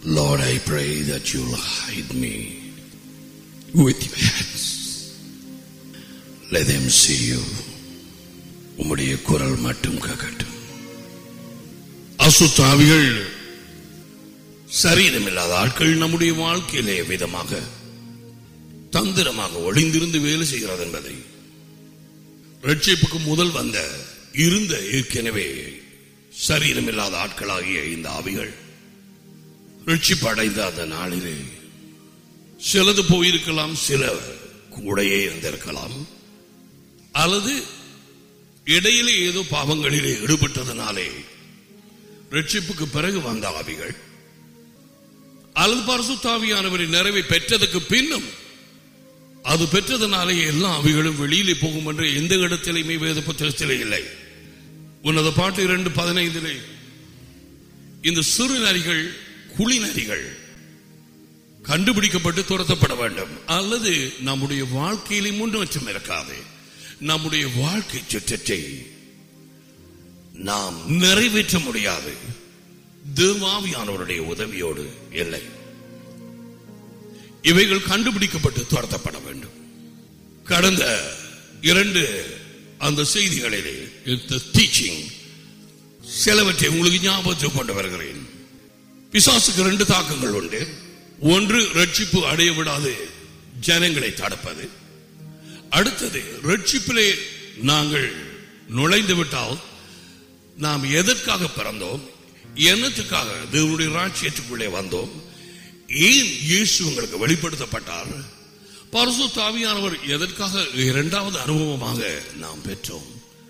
Lord, I pray that you'll hide me with your hands. Let them see you. உம்முடைய குரல் மட்டும் கேட்கட்டும் அசுத்தாவிகள் சரீரமில்லாத ஆட்கள் நம்முடைய விதமாக விதமாக தந்திரமாக ஒளிந்திருந்து வேலை செய்கிறது என்பதை ரட்சிப்புக்கு முதல் வந்த இருந்த ஏற்கனவே சரீரமில்லாத ஆட்களாகிய இந்த ஆவிகள் ரட்சிப்பு அடைந்த அந்த நாளிலே சிலது போயிருக்கலாம் சில கூடையே இருந்திருக்கலாம் அல்லது இடையிலே ஏதோ பாவங்களிலே ஈடுபட்டதனாலே ரட்சிப்புக்கு பிறகு வந்த ஆவிகள் அல்லது பரிசுத்தாவியானவரின் நிறைவை பெற்றதுக்கு பின்னும் அது பெற்றதனாலே எல்லா அவைகளும் வெளியிலே போகும் என்று எந்த இடத்திலுமே வேத புத்தகத்திலே இல்லை உன்னத பாட்டு இரண்டு பதினைந்திலே இந்த சிறு நரிகள் குழி நரிகள் கண்டுபிடிக்கப்பட்டு துரத்தப்பட வேண்டும் அல்லது நம்முடைய வாழ்க்கையிலே முன்னேற்றம் இருக்காது நம்முடைய வாழ்க்கை சுற்றத்தை நாம் நிறைவேற்ற முடியாது தேவாவியானவருடைய உதவியோடு இல்லை இவைகள் கண்டுபிடிக்கப்பட்டு துரத்தப்பட வேண்டும் கடந்த இரண்டு அந்த செய்திகளிலே டீச்சிங் சிலவற்றை உங்களுக்கு ஞாபகத்தில் கொண்டு வருகிறேன் பிசாசுக்கு ரெண்டு தாக்கங்கள் உண்டு ஒன்று ரட்சிப்பு அடைய விடாது ஜனங்களை தடுப்பது அடுத்தது ரட்சிப்பிலே நாங்கள் நுழைந்து விட்டால் நாம் எதற்காக பிறந்தோம் என்னத்துக்காக தேவனுடைய ராட்சியத்துக்குள்ளே வந்தோம் ஏன் இயேசு உங்களுக்கு வெளிப்படுத்தப்பட்டார் பரசு தாவியானவர் எதற்காக இரண்டாவது அனுபவமாக நாம் பெற்றோம்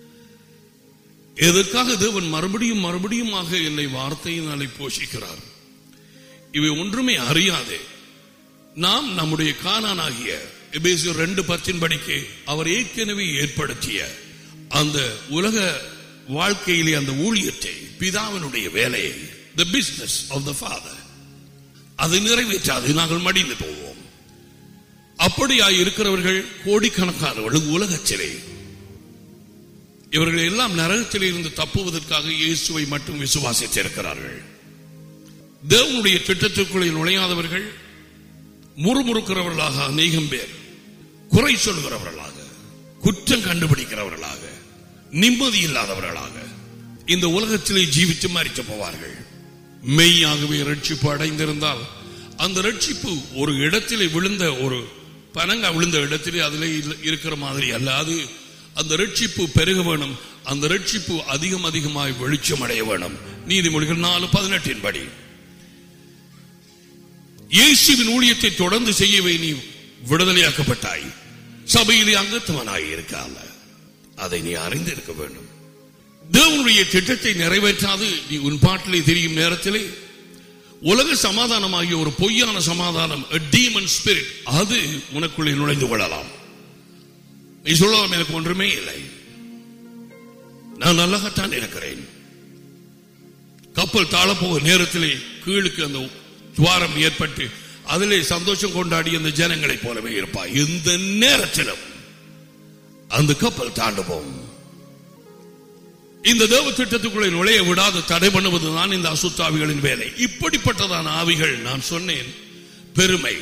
எதற்காக தேவன் மறுபடியும் மறுபடியுமாக என்னை வார்த்தையினாலே போஷிக்கிறார் இவை ஒன்றுமே அறியாது நாம் நம்முடைய காணானாகிய எபேசியர் ரெண்டு பத்தின் படிக்கு அவர் ஏற்கனவே ஏற்படுத்திய அந்த உலக வாழ்க்கையிலே அந்த ஊழியத்தை பிதாவினுடைய வேலையை the business of the father அதை நிறைவேற்றாது நாங்கள் மடிந்து போவோம் அப்படியாய் இருக்கிறவர்கள் கோடிக்கணக்கானவர்கள் உலகச்சிலே இவர்கள் எல்லாம் நரகத்திலே இருந்து தப்புவதற்காக இயேசுவை மட்டும் விசுவாசித்திருக்கிறார்கள் தேவனுடைய திட்டத்திற்குள்ளே நுழையாதவர்கள் முறுமுறுக்கிறவர்களாக அநேகம் பேர் குறை சொல்கிறவர்களாக குற்றம் கண்டுபிடிக்கிறவர்களாக நிம்மதி இல்லாதவர்களாக இந்த உலகத்திலே ஜீவித்து மறித்து போவார்கள் மெய்யாகவே ரட்சிப்பு அடைந்திருந்தால் அந்த ரட்சிப்பு ஒரு இடத்திலே விழுந்த ஒரு பனங்க விழுந்த இடத்திலே அதிலே இருக்கிற மாதிரி அல்ல அது அந்த ரட்சிப்பு பெருக வேணும் அந்த ரட்சிப்பு அதிகம் அதிகமாய் வெளிச்சம் அடைய வேணும் நீதிமொழிகள் நாலு பதினெட்டின் படி இயேசுவின் ஊழியத்தை தொடர்ந்து செய்யவே நீ விடுதலையாக்கப்பட்டாய் சபையிலே அங்கத்துவனாய் இருக்கால அதை நீ அறிந்திருக்க வேண்டும் தேவனுடைய திட்டத்தை நிறைவேற்றாது நீ உன் பாட்டிலே தெரியும் நேரத்திலே உலக சமாதானமாகிய ஒரு பொய்யான சமாதானம் டீமன் ஸ்பிரிட் அது உனக்குள்ளே நுழைந்து கொள்ளலாம் நீ சொல்லலாம் எனக்கு ஒன்றுமே இல்லை நான் நல்லாகத்தான் இருக்கிறேன் கப்பல் தாழப்போக நேரத்திலே கீழுக்கு அந்த துவாரம் ஏற்பட்டு அதிலே சந்தோஷம் கொண்டாடி அந்த ஜனங்களை போலவே இருப்பாய் எந்த நேரத்திலும் அந்த கப்பல் தாண்டுவோம் இந்த தேவ திட்டத்துக்குள்ளே நுழைய விடாத தடை பண்ணுவதுதான் இந்த அசுத்தாவிகளின் வேலை இப்படிப்பட்டதான ஆவிகள் நான் சொன்னேன் பெருமை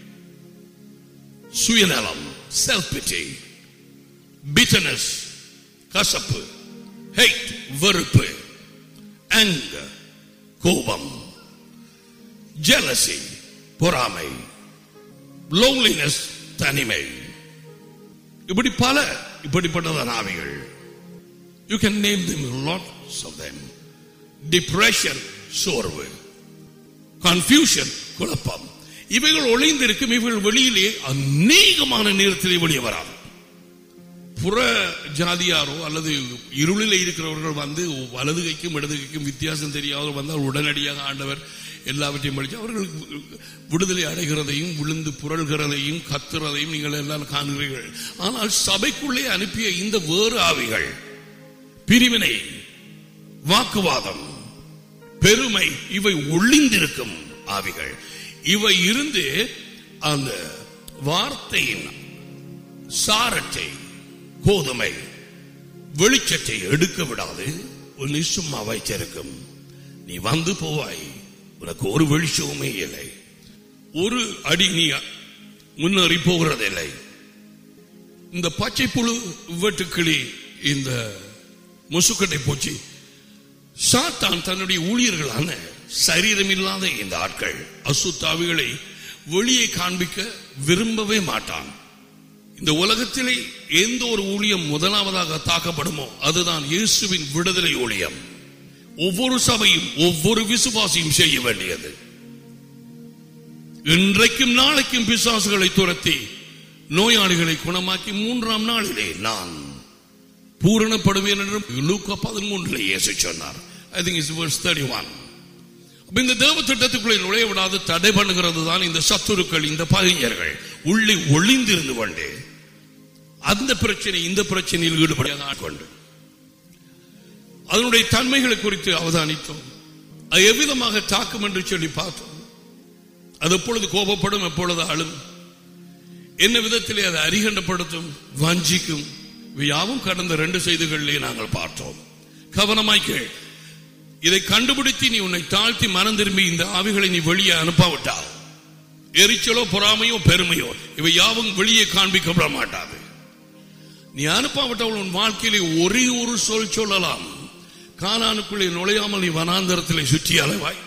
சுயநலம் செல்ஃப் பிட்டி bitterness கசப்பு ஹெய்ட் வெறுப்பு anger கோபம் jealousy பொறாமை loneliness தனிமை இப்படி பல இப்படிப்பட்டதான ஆவிகள் you can name them lots of them depression சோர்வு கன்ஃபியூஷன் குழப்பம் இவைகள் ஒளிந்திருக்கும் இவைகள் வெளியிலே அநேகமான நேரத்திலே வெளியே வராது புற ஜாதியாரோ அல்லது இருளில் இருக்கிறவர்கள் வந்து வலது கைக்கும் இடது கைக்கும் வித்தியாசம் தெரியாதவர் வந்தால் உடனடியாக ஆண்டவர் எல்லாவற்றையும் படித்து அவர்கள் விடுதலை அடைகிறதையும் விழுந்து புரள்கிறதையும் கத்துறதையும் நீங்கள் எல்லாம் காண்கிறீர்கள் ஆனால் சபைக்குள்ளே அனுப்பிய இந்த வேறு ஆவிகள் பிரிவினை வாக்குவாதம் பெருமை இவை ஒளிந்திருக்கும் ஆவிகள் இவை இருந்து அந்த வார்த்தையின் சாரத்தை கோதுமை வெளிச்சத்தை எடுக்க விடாது உன்னை சும்மா வைத்திருக்கும் நீ வந்து போவாய் உனக்கு ஒரு வெளிச்சமுமே இல்லை ஒரு அடி நீ முன்னேறி போகிறதில்லை இந்த பச்சை புழு வெட்டுக்கிளி இந்த முசுக்கட்டை போச்சு சாத்தான் தன்னுடைய ஊழியர்களான சரீரமில்லாத இந்த ஆட்கள் அசுத்தாவிகளை வெளியே காண்பிக்க விரும்பவே மாட்டான் இந்த உலகத்திலே எந்த ஒரு ஊழியம் முதலாவதாக தாக்கப்படுமோ அதுதான் இயேசுவின் விடுதலை ஊழியம் ஒவ்வொரு சபையும் ஒவ்வொரு விசுவாசியும் செய்ய வேண்டியது இன்றைக்கும் நாளைக்கும் பிசாசுகளை துரத்தி நோயாளிகளை குணமாக்கி மூன்றாம் நாளிலே நான் பூரணப்படுவேன் என்றும் லூக்கா பதிமூன்றிலே இயேசு சொன்னார் ஐ திங்க் இஸ் verse 31 அப்ப இந்த தேவ திட்டத்துக்குள்ளே நுழைய விடாது தடை பண்ணுகிறது தான் இந்த சத்துருக்கள் இந்த பகைஞர்கள் உள்ளே ஒளிந்திருந்து கொண்டு அந்த பிரச்சனை இந்த பிரச்சனையில் ஈடுபட கொண்டு அதனுடைய தன்மைகளை குறித்து அவதானித்தோம் அது எவ்விதமாக தாக்கும் என்று சொல்லி பார்த்தோம் அது எப்பொழுது கோபப்படும் எப்பொழுது அழும் என்ன விதத்திலே அதை அரிகண்டப்படுத்தும் வஞ்சிக்கும் இவை யாவும் கடந்த ரெண்டு செய்திகளிலே நாங்கள் பார்த்தோம் கவனமாய் கேள் இதை கண்டுபிடித்து நீ உன்னை தாழ்த்தி மனம் திரும்பி இந்த ஆவிகளை நீ வெளியே அனுப்பாவிட்டால் எரிச்சலோ பொறாமையோ பெருமையோ இவை யாவும் வெளியே காண்பிக்கப்பட மாட்டாது நீ அனுப்பாவிட்டவள் உன் வாழ்க்கையிலே ஒரே ஒரு சொல் சொல்லலாம் கானானுக்குள்ளே நுழையாமல் நீ வனாந்தரத்திலே சுற்றி அலைவாய்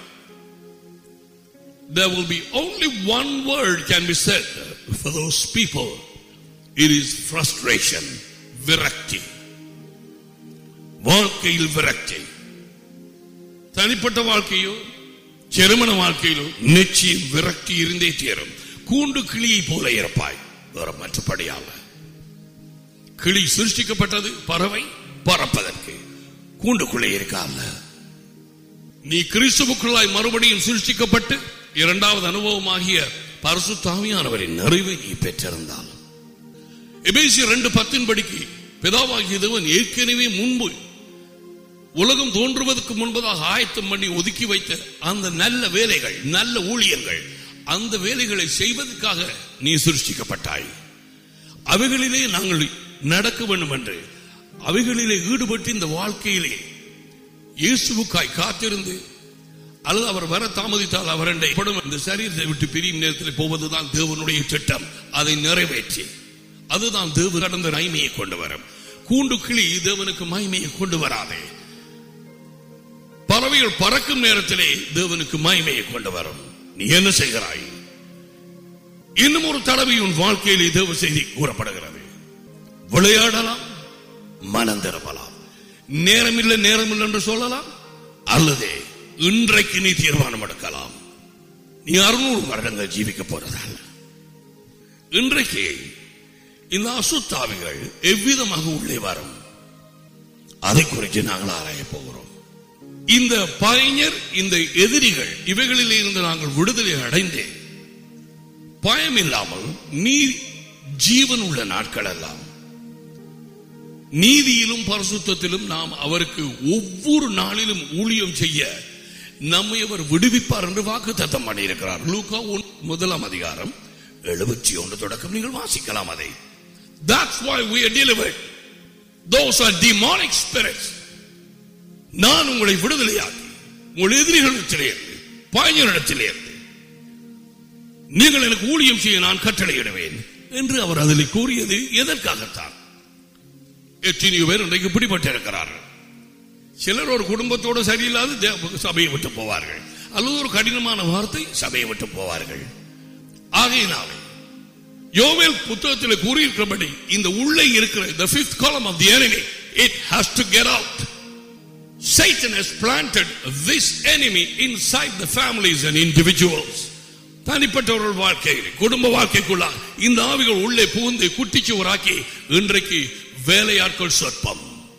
there will be only one word can be said for those people it is frustration விரக்தி வாழ்க்கையில் விரக்தி தனிப்பட்ட வாழ்க்கையோ திருமண வாழ்க்கையிலோ நிச்சயம் விரக்தி இருந்தே தீரும் கூண்டு கிளியை போல இருப்பாய் வேற மற்றபடியாக கிளி சிருஷ்டிக்கப்பட்டது பறவை பறப்பதற்கு கூண்டுக்குள்ளே இருக்காம நீ கிறிஸ்துவுக்குள்ளாய் மறுபடியும் சிருஷ்டிக்கப்பட்டு இரண்டாவது அனுபவமாகிய பரிசுத்தாமியானவரின் நிறைவை நீ பெற்றிருந்தால் எபேசியர் ரெண்டு பத்தின் படிக்கு பிதாவாகிய தேவன் ஏற்கனவே முன்பு உலகம் தோன்றுவதற்கு முன்பதாக ஆயத்தம் பண்ணி ஒதுக்கி வைத்த அந்த நல்ல வேலைகள் நல்ல ஊழியர்கள் அந்த வேலைகளை செய்வதற்காக நீ சிருஷ்டிக்கப்பட்டாய் அவைகளிலே நாங்கள் நடக்க வேண்டும் என்று அவைகளிலே ஈடுபட்டு இந்த வாழ்க்கையிலே இயேசுவுக்காய் காத்திருந்து அல்லது அவர் வர தாமதித்தால் அவரண்டை படும் இந்த சரீரத்தை விட்டு பிரியும் நேரத்தில் போவதுதான் தேவனுடைய திட்டம் அதை நிறைவேற்றி அதுதான் தேவ கடந்த நைமையை கொண்டு வரும் கூண்டு கிளி தேவனுக்கு மகிமையை கொண்டு வராதே பறவைகள் பறக்கும் நேரத்திலே தேவனுக்கு மகிமையை கொண்டு வரும் நீ என்ன செய்கிறாய் இன்னும் ஒரு தடவை உன் வாழ்க்கையிலே தேவ செய்தி கூறப்படுகிறது விளையாடலாம் மனம் திரும்பலாம் நேரமில்லை நேரமில்லை என்று சொல்லலாம் அல்லது இன்றைக்கு நீ தீர்மானம் எடுக்கலாம் நீ அறுநூறு வருடங்கள் ஜீவிக்க போறதால் இன்றைக்கு இந்த அசுத்தாவிகள் எவ்விதமாக உள்ளே வரும் அதை குறித்து நாங்கள் ஆராய போகிறோம் இந்த பைஞர் இந்த எதிரிகள் இவைகளில் இருந்து நாங்கள் விடுதலை அடைந்து பயம் இல்லாமல் நீ ஜீவன் உள்ள நாட்கள் எல்லாம் நீதியிலும் பரிசுத்தத்திலும் நாம் அவருக்கு ஒவ்வொரு நாளிலும் ஊழியம் செய்ய நம்மை அவர் விடுவிப்பார் என்று வாக்கு தத்தம் பண்ணியிருக்கிறார் லூகா ஒன் முதலாம் அதிகாரம் எழுபத்தி ஒன்று தொடக்கம் நீங்கள் வாசிக்கலாம் அதை That's why we are delivered. Those are demonic spirits. நான் உங்களை விடுதலையாக்கி உங்கள் எதிரிகளிடத்திலே இருந்து பாய்ஞரிடத்திலே இருந்து நீங்கள் எனக்கு ஊழியம் செய்ய நான் கட்டளையிடுவேன் என்று அவர் அதில் கூறியது எதற்காகத்தான் எத்தனையோ பேர் இன்றைக்கு பிடிபட்டிருக்கிறார்கள் சிலர் ஒரு குடும்பத்தோடு சரியில்லாத தே- சபையை விட்டு போவார்கள் அல்லது ஒரு கடினமான வார்த்தை சபையை விட்டு போவார்கள் ஆகையினாலே யோவேல் புத்தகத்தில் கூறியிருக்கிறபடி இந்த உள்ளே இருக்கிற the fifth column of the enemy it has to get out Satan has planted this enemy inside the families and individuals தனிப்பட்டவர்கள் வாழ்க்கையில் குடும்ப வாழ்க்கைக்குள்ள இந்த ஆவிகள் உள்ளே புகுந்து குட்டிச்சுவராக்கி இன்றைக்கு வேலையாட்கள் சொற்பம்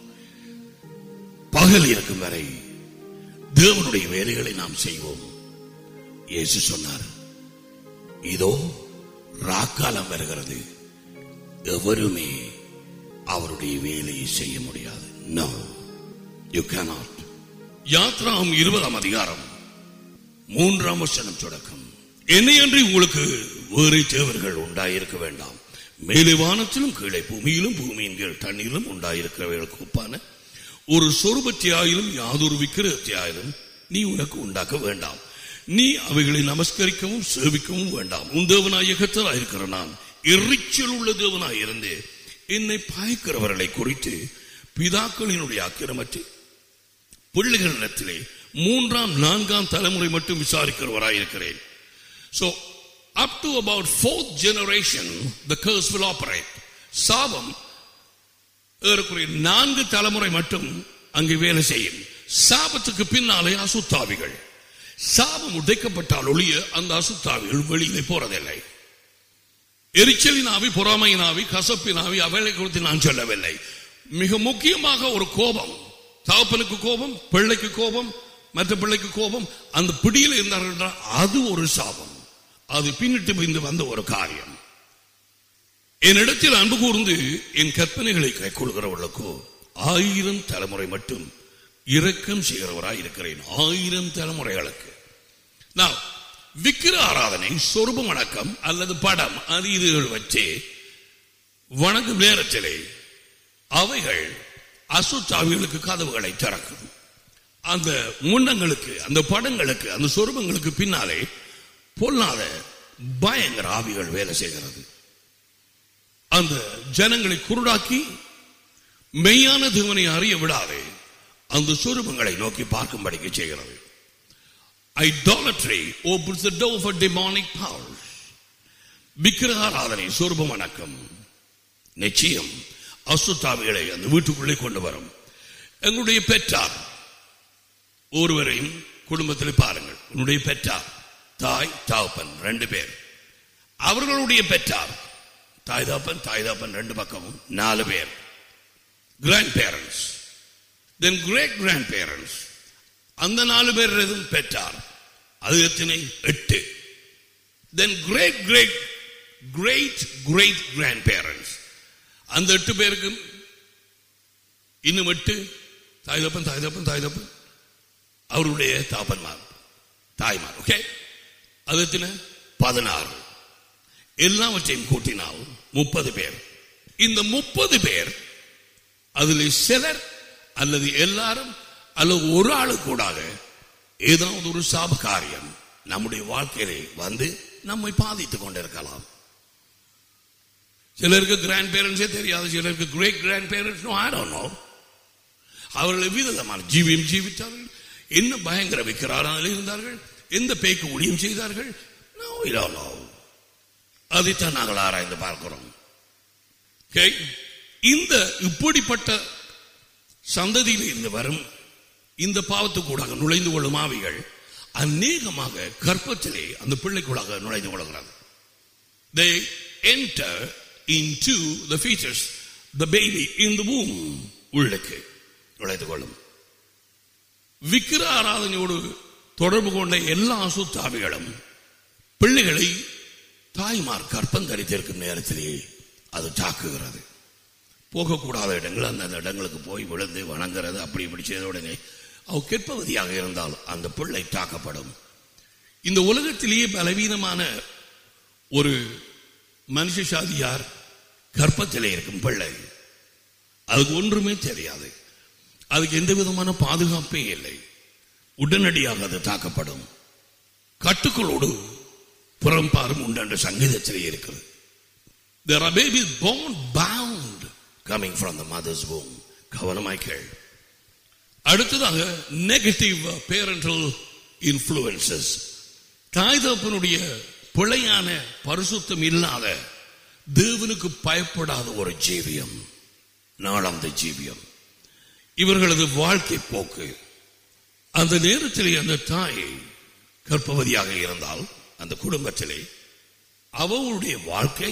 பகல் இருக்கும் வரை தேவனுடைய வேலைகளை நாம் செய்வோம் இயேசு சொன்னார் இதோ ராக்காலம் வருகிறது எவருமே அவருடைய வேலையை செய்ய முடியாது நோ யூ cannot யாத்ராம் இருபதாம் அதிகாரம் மூன்றாம் வசனம் தொடக்கம் என்னையன்றி உங்களுக்கு வேறு தேவர்கள் உண்டாயிருக்க வேண்டாம் மேலே வானத்திலும் கீழே பூமியிலும் பூமியின் கீழ் தண்ணீரிலும் உண்டாயிருக்கிறவர்களுக்கு ஒப்பான ஒரு சொருபத்தியாயிலும் யாதொரு விக்கிரகத்தியாயிலும் நீ உனக்கு உண்டாக்க வேண்டாம் நீ அவைகளை நமஸ்கரிக்கவும் சேவிக்கவும் வேண்டாம் உன் தேவனாய கத்தராய் இருக்கிற நான் எரிச்சல் உள்ள தேவனாய் இருந்து என்னை பாய்க்கிறவர்களை குறித்து பிதாக்களினுடைய அக்கிரமத்தை பிள்ளைகளிடத்திலே மூன்றாம் நான்காம் தலைமுறை மட்டும் விசாரிக்கிறவராய் இருக்கிறேன் So, up to about fourth generation, the curse will operate. சாபம் ஏறக்குறைய நான்கு தலைமுறை மட்டும் அங்கு வேலை செய்யும் சாபத்துக்கு பின்னாலே அசுத்தாவிகள் சாபம் உடைக்கப்பட்டால் ஒழிய அந்த அசுத்தாவிகள் வெளியிலே போறதில்லை எரிச்சலின் ஆவி பொறாமையின் ஆவி கசப்பின் ஆவி அவைகளை குறித்து நான் சொல்லவில்லை மிக முக்கியமாக ஒரு கோபம் தகப்பனுக்கு கோபம் பிள்ளைக்கு கோபம் மற்ற பிள்ளைக்கு கோபம் அந்த பிடியில் இருந்தார்கள் என்றால் அது ஒரு சாபம் அது பின்னிட்டு பிந்து வந்த ஒரு காரியம் என்னிடத்தில் அன்பு கூர்ந்து என் கற்பனைகளை கைக்கொள்கிறவர்களுக்கோ ஆயிரம் தலைமுறை மட்டும் இரக்கம் செய்கிறவராய் இருக்கிறேன் ஆயிரம் தலைமுறைகளுக்கு நான் விக்கிர ஆராதனை சொருப வணக்கம் அல்லது படம் அது இதுகள் வச்சு வணங்கும் நேரத்திலே அவைகள் அசுத்தாவிகளுக்கு கதவுகளை திறக்கும் அந்த முன்னங்களுக்கு அந்த படங்களுக்கு அந்த சொருபங்களுக்கு பின்னாலே பொல்லாத பயங்கர ஆவிகள் வேலை செய்கிறது அந்த ஜனங்களை குருடாக்கி மெய்யான தேவனை அறிய விடாதே அந்த சொருபங்களை நோக்கி பார்க்கும்படிக்கு செய்கிறது Idolatry opens the door for demonic powers. விக்கிரகாராதனை சொருப வணக்கம் நிச்சயம் அசுத்தாவிகளை அந்த வீட்டுக்குள்ளே கொண்டு வரும் எங்களுடைய பெற்றார் ஒருவரையும் குடும்பத்தில் பாருங்கள் உன்னுடைய பெற்றார் தாய் தாப்பன் ரெண்டு பேர் அவர்களுடைய பெற்றார் தாய் தாப்பன் தாய் தாப்பன் ரெண்டு பக்கமும் நாலு பேர் grandparents then great grandparents அந்த நாலு பேர் எதுவும் பெற்றார் அது எத்தனை எட்டு then great great great great grandparents அந்த எட்டு பேருக்கும் இன்னும் எட்டு தாய் தப்பன் தாய் தப்பன் தாய் தப்பன் அவருடைய தாப்பன்மார் தாய்மார் ஓகே அது எத்தனை பதினாறு எல்லாவற்றையும் கூட்டினால் முப்பது பேர் இந்த முப்பது பேர் அதில் சிலர் அல்லது எல்லாரும் அல்லது ஒரு ஆளு கூடாக ஏதாவது ஒரு சாப காரியம் நம்முடைய வாழ்க்கையிலே வந்து நம்மை பாதித்துக் கொண்டிருக்கலாம் சிலருக்கு கிராண்ட் பேரண்ட்ஸே தெரியாது சிலருக்கு கிரேட் கிராண்ட் பேரண்ட்ஸ் ஆடணும் அவர்கள் விதமான ஜீவியம் ஜீவித்தார்கள் என்ன பயங்கர விக்கிராரால் இருந்தார்கள் எந்த பேய்க்கு ஊழியம் செய்தார்கள் No, we don't know. அதைத்தான் நாங்கள் ஆராய்ந்து பார்க்கிறோம் Okay? இந்த இப்படிப்பட்ட சந்ததியில் இருந்து வரும் இந்த பாவத்துக்கூடாக நுழைந்து கொள்ளும் ஆவிகள் அநேகமாக கர்ப்பத்திலே அந்த பிள்ளைக்குள்ளாக நுழைந்து கொள்கிறது they enter into the fetus the baby in the womb உள்ளுக்கு நுழைந்து கொள்ளும் விக்கிர ஆராதனையோடு தொடர்பு கொண்ட எல்லா அசுத்தாவிகளும் பிள்ளைகளை தாய்மார் கற்பம் தரித்திருக்கும் நேரத்திலேயே அது தாக்குகிறது போகக்கூடாத இடங்கள் அந்தந்த இடங்களுக்கு போய் விழுந்து வணங்குறது அப்படி இப்படி செய்த உடனே அவ கெற்பவதியாக இருந்தால் அந்த பிள்ளை தாக்கப்படும் இந்த உலகத்திலேயே பலவீனமான ஒரு மனுஷ சாதி யார் கர்ப்பத்திலே இருக்கும் பிள்ளை அதுக்கு ஒன்றுமே தெரியாது அதுக்கு எந்த விதமான பாதுகாப்பே இல்லை உடனடியாக அது தாக்கப்படும் கட்டுக்களோடு புறம்பாரும் உண்டு என்ற சங்கீதத்திலே இருக்கிறது There are babies born bound coming from the mother's womb. கவனமாய் கேள் அடுத்ததாக நெகட்டிவ் பேரண்டல் இன்ஃப்ளூயன்சஸ் தாய் தகப்பனுடைய பிழையான பரிசுத்தம் இல்லாத தேவனுக்கு பயப்படாத ஒரு ஜீவியம் நாளாந்த ஜீவியம் இவர்களது வாழ்க்கை போக்கு அந்த நேரத்திலே அந்த தாய் கர்ப்பவதியாக இருந்தால் அந்த குடும்பத்திலே அவளுடைய வாழ்க்கை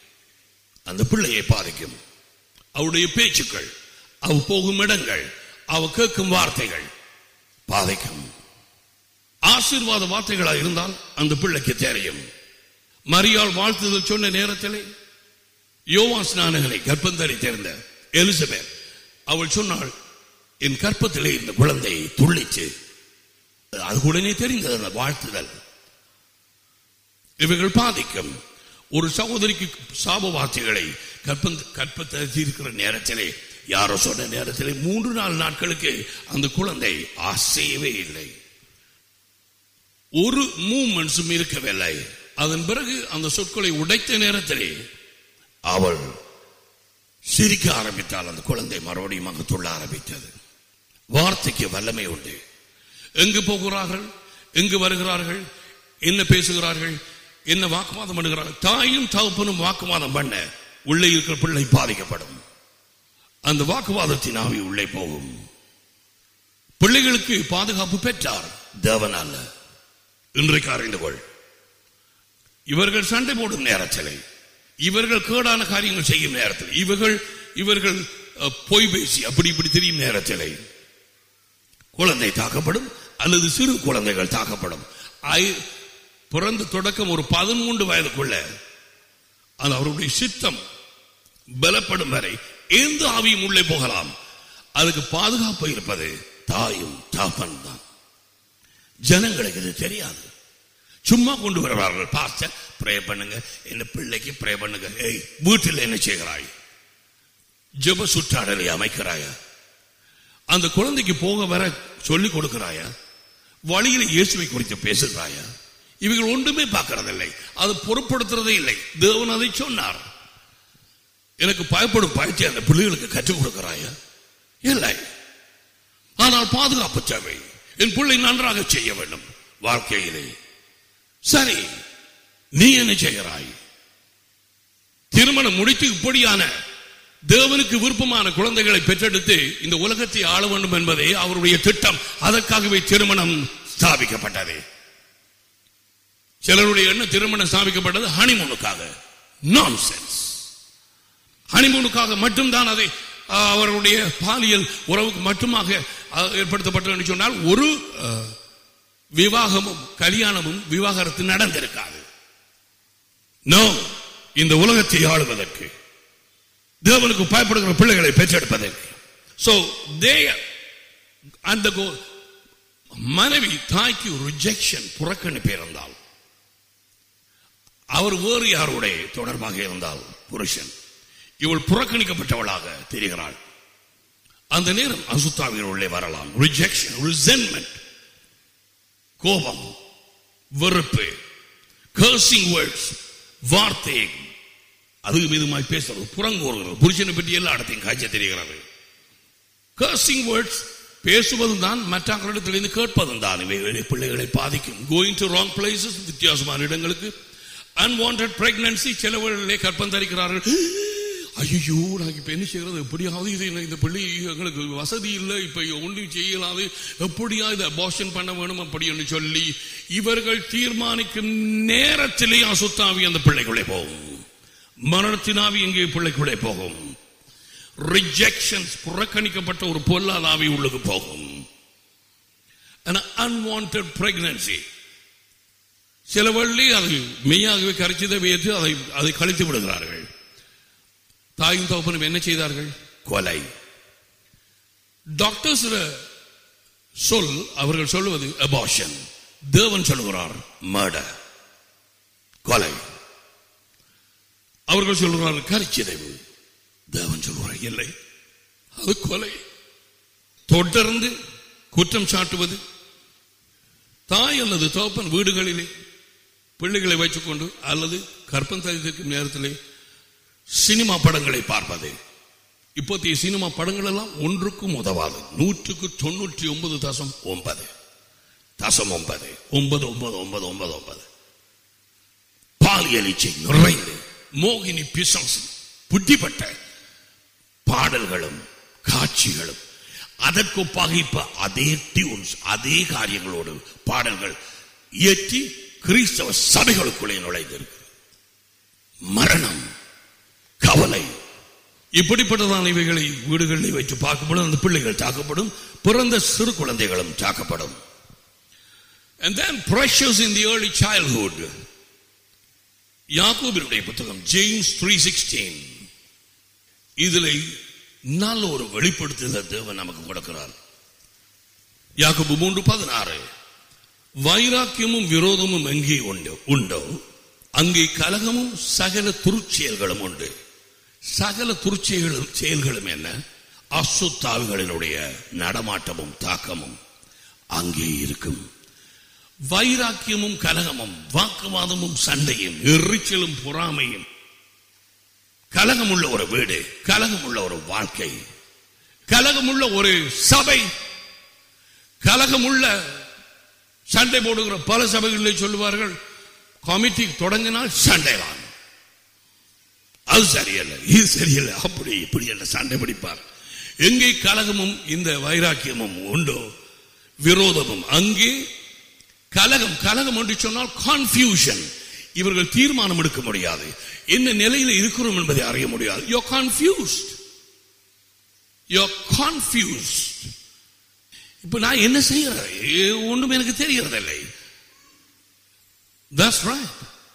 அந்த பிள்ளையை பாதிக்கும் அவருடைய பேச்சுக்கள் அவ போகும் இடங்கள் அவ கேட்கும் வார்த்தைகள் பாதிக்கும் ஆசீர்வாத வார்த்தைகளா இருந்தால் அந்த பிள்ளைக்கு தெரியும் மரியாள் வாழ்த்துதல் சொன்ன நேரத்திலே யோவா ஸ்நானகனை கர்ப்பம் தரித்திருந்த எலிசபெத் அவள் சொன்னாள் என் கற்பத்திலே இந்த குழந்தை துள்ளிச்சு அது உடனே தெரிந்தது அந்த வாழ்த்துதல் இவைகள் பாதிக்கும் ஒரு சகோதரிக்கு சாப வார்த்தைகளை கற்பம் கற்பத்தை இருக்கிற நேரத்திலே யாரோ சொன்ன நேரத்திலே மூன்று நாலு நாட்களுக்கு அந்த குழந்தை ஆசையவே இல்லை ஒரு மூமெண்ட்ஸும் இருக்கவில்லை அதன் பிறகு அந்த சொற்களை உடைத்த நேரத்திலே அவள் சிரிக்க ஆரம்பித்தால் அந்த குழந்தை மறுபடியும் அங்கு துள்ள ஆரம்பித்தது வார்த்தைக்கு வல்லமை உண்டு எங்கு போகிறார்கள் எங்கு வருகிறார்கள் என்ன பேசுகிறார்கள் என்ன வாக்குவாதம் பண்ணுகிறார்கள் தாயும் தகப்பனும் வாக்குவாதம் பண்ண உள்ளே இருக்கிற பிள்ளை பாதிக்கப்படும் அந்த வாக்குவாதத்தின் ஆவி உள்ளே போகும் பிள்ளைகளுக்கு பாதுகாப்பு பெற்றார் தேவன் அல்ல இன்றைக்கு அறிந்து கொள் இவர்கள் சண்டை போடும் நேரத்தில் இவர்கள் கேடான காரியங்கள் செய்யும் நேரத்தில் இவர்கள் இவர்கள் அஹ், பொய் பேசி அப்படி இப்படி தெரியும் நேரத்தில் குழந்தை தாக்கப்படும் அல்லது சிறு குழந்தைகள் தாக்கப்படும் ஐ- பிறந்த தொடக்கம் ஒரு பதிமூன்று வயதுக்குள்ள அது அவருடைய சித்தம் பலப்படும் வரை எந்த ஆவியும் உள்ளே போகலாம் அதுக்கு பாதுகாப்பு இருப்பது தாயும் தாப்பன் தான் ஜனங்களுக்கு இது தெரியாது சும்மா கொண்டு வருவார்கள் பாஸ்டர் ப்ரே பண்ணுங்க இந்த பிள்ளைக்கு ப்ரே பண்ணுங்க ஏய் வீட்டில் என்ன செய்கிறாய் ஜெப சுற்றாடலை அமைக்கிறாயா அந்த குழந்தைக்கு போக வர சொல்லிக் கொடுக்கிறாயா வழியில இயேசுவை குறித்து பேசுகிறாயா இவர்கள் ஒன்றுமே பார்க்கறதில்லை அது பொருட்படுத்துறதே இல்லை தேவன் அதை சொன்னார் எனக்கு பயப்படும் பயத்தை அந்த பிள்ளைகளுக்கு கற்றுக் கொடுக்கிறாயா இல்லை ஆனால் பாதுகாப்பு தேவை என் பிள்ளை நன்றாக செய்ய வேண்டும் வாழ்க்கையிலே சரி நீ என்ன செய்கிறாய் திருமணம் முடித்து இப்படியான தேவனுக்கு விருப்பமான குழந்தைகளை பெற்றெடுத்து இந்த உலகத்தை ஆள வேண்டும் என்பதே அவருடைய திட்டம் அதற்காகவே திருமணம் ஸ்தாபிக்கப்பட்டது சிலருடைய எண்ணம் திருமணம் ஸ்தாபிக்கப்பட்டது ஹனிமூனுக்காக நான்சென்ஸ் ஹனிமூனுக்காக மட்டும்தான் அதை அஹ், அவர்களுடைய பாலியல் உறவுக்கு மட்டுமாக அஹ், ஏற்படுத்தப்பட்டது என்று சொன்னால் ஒரு அஹ், விவாகமும் கல்யாணமும் விவாகரத்து நடந்திருக்காது நோ இந்த உலகத்தை ஆளுவதற்கு தேவனுக்கு பயப்படுகிற பிள்ளைகளை பெற்றெடுப்பதற்கு சோ தே அந்த கோ- மனைவி தாய்க்கு ரிஜெக்ஷன் புறக்கணிப்பு இருந்தால் அவர் வேறு யாருடைய தொடர்பாக இருந்தால் புருஷன் இவள் புறக்கணிக்கப்பட்டவளாக தெரிகிறாள் அந்த நேரம் அசுத்தாவின் உள்ளே வரலாம் ரிஜெக்ஷன் ரிசென்மெண்ட் கோபம் வெறுப்பு கர்சிங் வேர்ட்ஸ் வார்த்தை அதுக்கு மீதுமாய் பேசுறது புறங்கோறுகிறது புருஷனை பற்றி எல்லா இடத்தையும் காய்ச்ச தெரிகிறது கர்சிங் வேர்ட்ஸ் பேசுவதும் தான் மற்றவர்களிடத்திலிருந்து கேட்பதும் தான் இவைகளை பிள்ளைகளை பாதிக்கும் கோயிங் டு ராங் பிளேசஸ் வித்தியாசமான இடங்களுக்கு அன்வான்ட் பிரெக்னன்சி சிலவர்களே கற்பம் தரிக்கிறார்கள் ஐயோ நாங்க இப்ப என்ன செய்யறது எப்படியாவது இது என்ன- இந்த பிள்ளை எங்களுக்கு வசதி இல்லை இப்ப ஒன்றும் செய்யலாது எப்படியா இதை அபார்ஷன் பண்ண வேணும் அப்படின்னு சொல்லி இவர்கள் தீர்மானிக்கும் நேரத்திலே அசுத்தாவி அந்த பிள்ளைக்குள்ளே போகும் மரணத்தினாவி எங்கே பிள்ளைக்குள்ளே போகும் ரிஜெக்ஷன்ஸ் புறக்கணிக்கப்பட்ட ஒரு பொல்லாத ஆவி உள்ளுக்கு போகும் அன்வான்ட் பிரெக்னன்சி சில வள்ளி அதை மெய்யாகவே கரைச்சதை வைத்து அதை அதை கழித்து விடுகிறார்கள் தாயும் தகப்பனும் என்ன செய்தார்கள் கொலை டாக்டர்ஸ் சொல் அவர்கள் சொல்லுவது அபார்ஷன் தேவன் சொல்லுகிறார் மர்டர் கொலை அவர்கள் சொல்லுகிறார் கரிச்சிதைவு தேவன் சொல்லுகிறார் இல்லை அது கொலை தொடர்ந்து குற்றம் சாட்டுவது தாய் அல்லது தோப்பன் வீடுகளிலே பிள்ளைகளை வைத்துக்கொண்டு அல்லது கற்பம் தரித்திருக்கும் நேரத்திலே சினிமா படங்களை பார்ப்பது இப்போதைய சினிமா படங்கள் எல்லாம் ஒன்றுக்கும் உதவாது நூற்றுக்கு தொண்ணூற்றி ஒன்பது தசம் ஒன்பது தசம் ஒன்பது ஒன்பது ஒன்பது ஒன்பது ஒன்பது ஒன்பது பாலியல் இச்சை நிறைந்து மோகினி பிசாசு புட்டிப்பட்ட பாடல்களும் காட்சிகளும் அதற்கொப்பாக இப்ப அதே டியூன்ஸ் அதே காரியங்களோடு பாடல்கள் இயற்றி கிறிஸ்தவ சபைகளுக்குள்ளே நுழைந்திருக்கு மரணம் கவலை இப்படிப்பட்டதான இவைகளை வீடுகளில் வைத்து பார்க்கப்படும் அந்த பிள்ளைகள் தாக்கப்படும் பிறந்த சிறு குழந்தைகளும் தாக்கப்படும் And then pressures in the early childhood. யாக்கோபினுடைய புத்தகம் ஜேம்ஸ் த்ரீ சிக்ஸ்டீன் இதில் நல்ல ஒரு வெளிப்படுத்துதல் தேவன் நமக்கு கொடுக்கிறார் யாக்கோபு மூன்று பதினாறு வைராக்கியமும் விரோதமும் எங்கே உண்டு உண்டோ அங்கே கலகமும் சகல துருச்செயல்களும் உண்டு சகல துருச்செயல்களும் செயல்களும் என்ன அசுத்தாவிகளினுடைய நடமாட்டமும் தாக்கமும் அங்கே இருக்கும் வைராக்கியமும் கலகமும் வாக்குவாதமும் சண்டையும் எரிச்சலும் பொறாமையும் கலகமுள்ள ஒரு வீடு கலகமுள்ள ஒரு வாழ்க்கை கலகமுள்ள ஒரு சபை கலகமுள்ள சண்டை போடுகிற பல சபைகளில் சொல்லுவார்கள் கமிட்டி தொடங்கினால் சண்டை தான் அது சரியில்லை இது சரியில்லை அப்படி இப்படி என்ன சண்டை பிடிப்பார் எங்கே கலகமும் இந்த வைராக்கியமும் உண்டோ விரோதமும் அங்கே கலகம் கலகம் என்று சொன்னால் கான்ஃபியூஷன் இவர்கள் தீர்மானம் எடுக்க முடியாது என்ன நிலையில் இருக்கிறோம் என்பதை அறிய முடியாது யோ கன்ஃபியூஸ்ட் யோ கன்ஃபியூஸ்ட் இப்ப நான் என்ன செய்யறேன் ஒன்றும் எனக்கு தெரியறதில்லை That's right.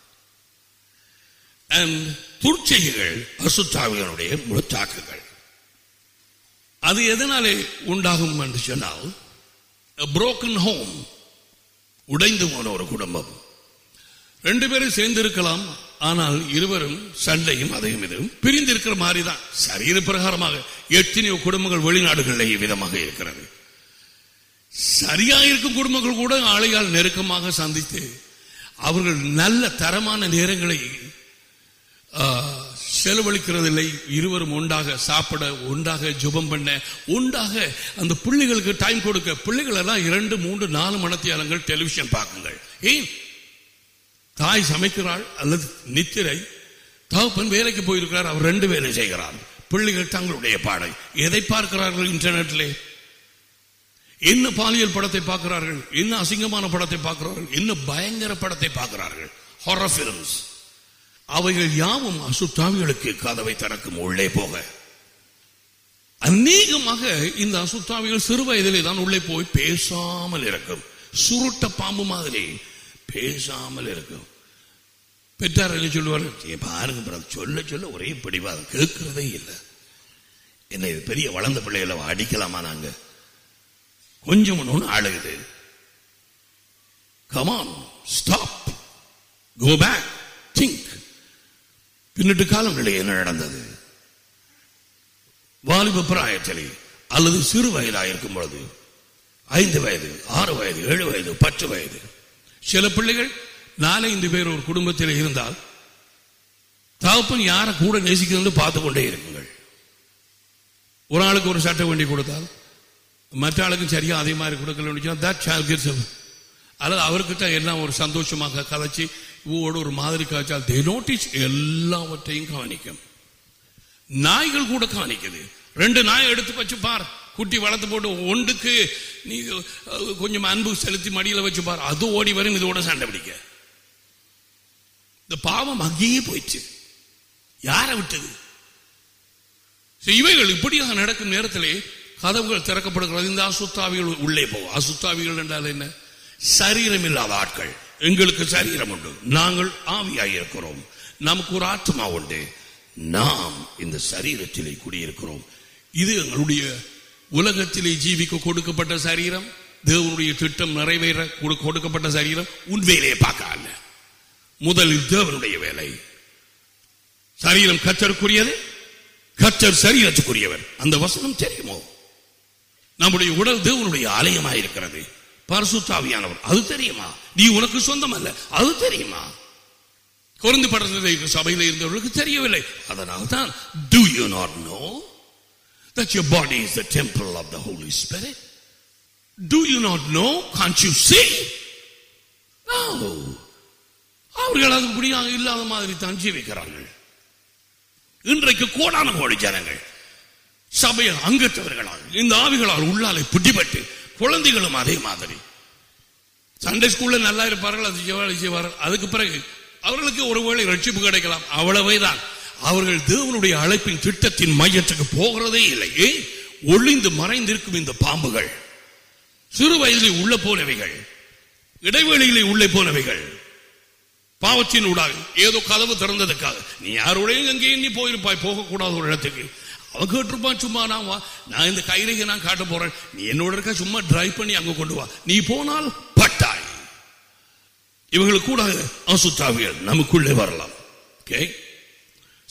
And துர்ச்செய்கள் அசுத்தாவிகளுடைய முழுத்தாக்குகள் அது எதனாலே உண்டாகும் என்று சொன்னால் புரோக்கன் ஹோம் உடைந்து போன ஒரு குடும்பம் ரெண்டு பேரும் சேர்ந்து இருக்கலாம் ஆனால் இருவரும் சண்டையும் அதையும் இதுவும் பிரிந்து இருக்கிற மாதிரி தான் சரீர பிரகாரமாக எத்தனையோ குடும்பங்கள் வெளிநாடுகளில் விதமாக இருக்கிறது சரியா இருக்கும் குடும்பங்கள் கூட ஆளையால் நெருக்கமாக சந்தித்து அவர்கள் நல்ல தரமான நேரங்களை ஆ, செலவழிக்கிறதில்லை இருவரும் ஒன்றாக சாப்பிட ஒன்றாக ஜெபம் பண்ண ஒன்றாக அந்த பிள்ளைகளுக்கு டைம் கொடுக்க பிள்ளைகள் எல்லாம் இரண்டு மூன்று நாலு மணத்தியாலங்கள் டெலிவிஷன் பார்க்குங்கள் ஏன் தாய் சமைக்கிறாள் அல்லது நித்திரை தகப்பன் வேலைக்கு போயிருக்கிறார் அவர் ரெண்டு வேலை செய்கிறார் பிள்ளைகள் தங்களுடைய பாடை எதை பார்க்கிறார்கள் இன்டர்நெட்லே என்ன பாலியல் படத்தை பார்க்கிறார்கள் என்ன அசிங்கமான படத்தை பார்க்கிறார்கள் என்ன பயங்கர படத்தை பார்க்கிறார்கள் ஹாரர் பிலிம்ஸ் அவைகள் யாவும் அசுத்தாவிகளுக்கு கதவை திறக்கும் உள்ளே போக அநேகமாக இந்த அசுத்தாவிகள் சிறு வயதிலே தான் உள்ளே போய் பேசாமல் இருக்கும் சுருட்ட பாம்பு மாதிரி பேசாமல் இருக்கும் பெற்றார் என்ன சொல்லுவார் "ஏ, பாருங்க பிரதர், சொல்ல சொல்ல ஒரே பிடிவாதம் கேட்கிறதே இல்லை என்ன இது பெரிய வளர்ந்த பிள்ளைகளை அடிக்கலாமா நாங்க கொஞ்சம் ஒன்று அழுகுது come on stop go back think பின்னிட்டு காலங்களில் என்ன நடந்தது வாலிப பிராயத்திலே அல்லது சிறு வயதாக இருக்கும் பொழுது ஐந்து வயது ஆறு வயது ஏழு வயது பத்து வயது சில பிள்ளைகள் நாலஞ்சு பேர் ஒரு குடும்பத்தில் இருந்தால் தகப்பன் யாரை கூட நேசிக்கிறது பார்த்து கொண்டே இருக்குங்கள் ஒரு ஆளுக்கு ஒரு சட்டை வண்டி கொடுத்தால் மற்ற ஆளுக்கும் சரியா அதே மாதிரி கொடுக்கல தட் child gets a- அல்லது அவர்கிட்ட எல்லாம் ஒரு சந்தோஷமாக கதைச்சு இவோடு ஒரு மாதிரி காய்ச்சால் தே நோட்டீஸ் எல்லாவற்றையும் கவனிக்கும் நாய்கள் கூட கவனிக்குது ரெண்டு நாய் எடுத்து வச்சு பார் குட்டி வளர்த்து போட்டு ஒன்றுக்கு நீ அஹ், கொஞ்சம் அன்பு செலுத்தி மடியில வச்சு பார் அது ஓடி வரும் இதோட சண்டை பிடிக்க இந்த பாவம் அங்கேயே போயிடுச்சு யாரை விட்டது சரி, இவைகள் இப்படியாக நடக்கும் நேரத்திலே கதவுகள் திறக்கப்படுகிறது இந்த அசுத்தாவிகள் உள்ளே போகும் அசுத்தாவிகள் என்றால் என்ன சரீரம் இல்லாத ஆட்கள் எங்களுக்கு சரீரம் உண்டு நாங்கள் ஆவியாய் இருக்கிறோம் நமக்கு ஒரு ஆத்மா உண்டு நாம் இந்த சரீரத்திலே குடியிருக்கிறோம் இது எங்களுடைய உலகத்திலே ஜீவிக்க கொடுக்கப்பட்ட சரீரம் தேவனுடைய திட்டம் நிறைவேற கொடு- கொடுக்கப்பட்ட சரீரம் உன் வேலையை பார்க்க அல்ல முதலில் தேவனுடைய வேலை சரீரம் கத்தருக்குரியது கத்தர் சரீரத்துக்குரியவர் அந்த வசனம் தெரியுமோ நம்முடைய உடல் தேவனுடைய ஆலயமாக இருக்கிறது பரிசுத்தாவியானவர் அது தெரியுமா நீ உனக்கு சொந்தம் அல்ல அது தெரியுமா குறைந்து படத்தில் சபையில் இருந்தவர்களுக்கு தெரியவில்லை அதனால் தான் do you not know that your body is the temple of the Holy Spirit do you not know can't you see no அவர்கள் அது முடியாக இல்லாத மாதிரி தான் ஜீவிக்கிறார்கள் இன்றைக்கு கோடான கோடி ஜனங்கள் சபையில் அங்கத்தவர்களால் இந்த ஆவிகளால் உள்ளாலை பிடிபட்டு குழந்தைகளும் அதே மாதிரி சண்டே ஸ்கூல்ல நல்லா இருப்பார்கள் அது செய்வார்கள் செய்வார்கள் அதுக்கு பிறகு அவர்களுக்கு ஒருவேளை ரட்சிப்பு கிடைக்கலாம் அவ்வளவே தான் அவர்கள் தேவனுடைய அழைப்பின் திட்டத்தின் மையத்துக்கு போகிறதே இல்லை ஏன் ஒளிந்து மறைந்திருக்கும் இந்த பாம்புகள் சிறு வயதில் உள்ள போனவைகள் இடைவெளியிலே உள்ளே போனவைகள் பாவத்தின் ஊடாக ஏதோ கதவு திறந்ததுக்காக நீ யாரோடையும் எங்கேயும் நீ போயிருப்பாய் போகக்கூடாத ஒரு இடத்துக்கு அவன் கேட்டிருப்பான் சும்மா நான் வா நான் இந்த கைரேகை நான் காட்ட போறேன் நீ என்னோட இருக்க சும்மா டிரைவ் பண்ணி அங்க கொண்டு வா நீ போனால் பட்டாய் இவங்களுக்கு கூட அசுத்தாவியல் நமக்குள்ளே வரலாம் okay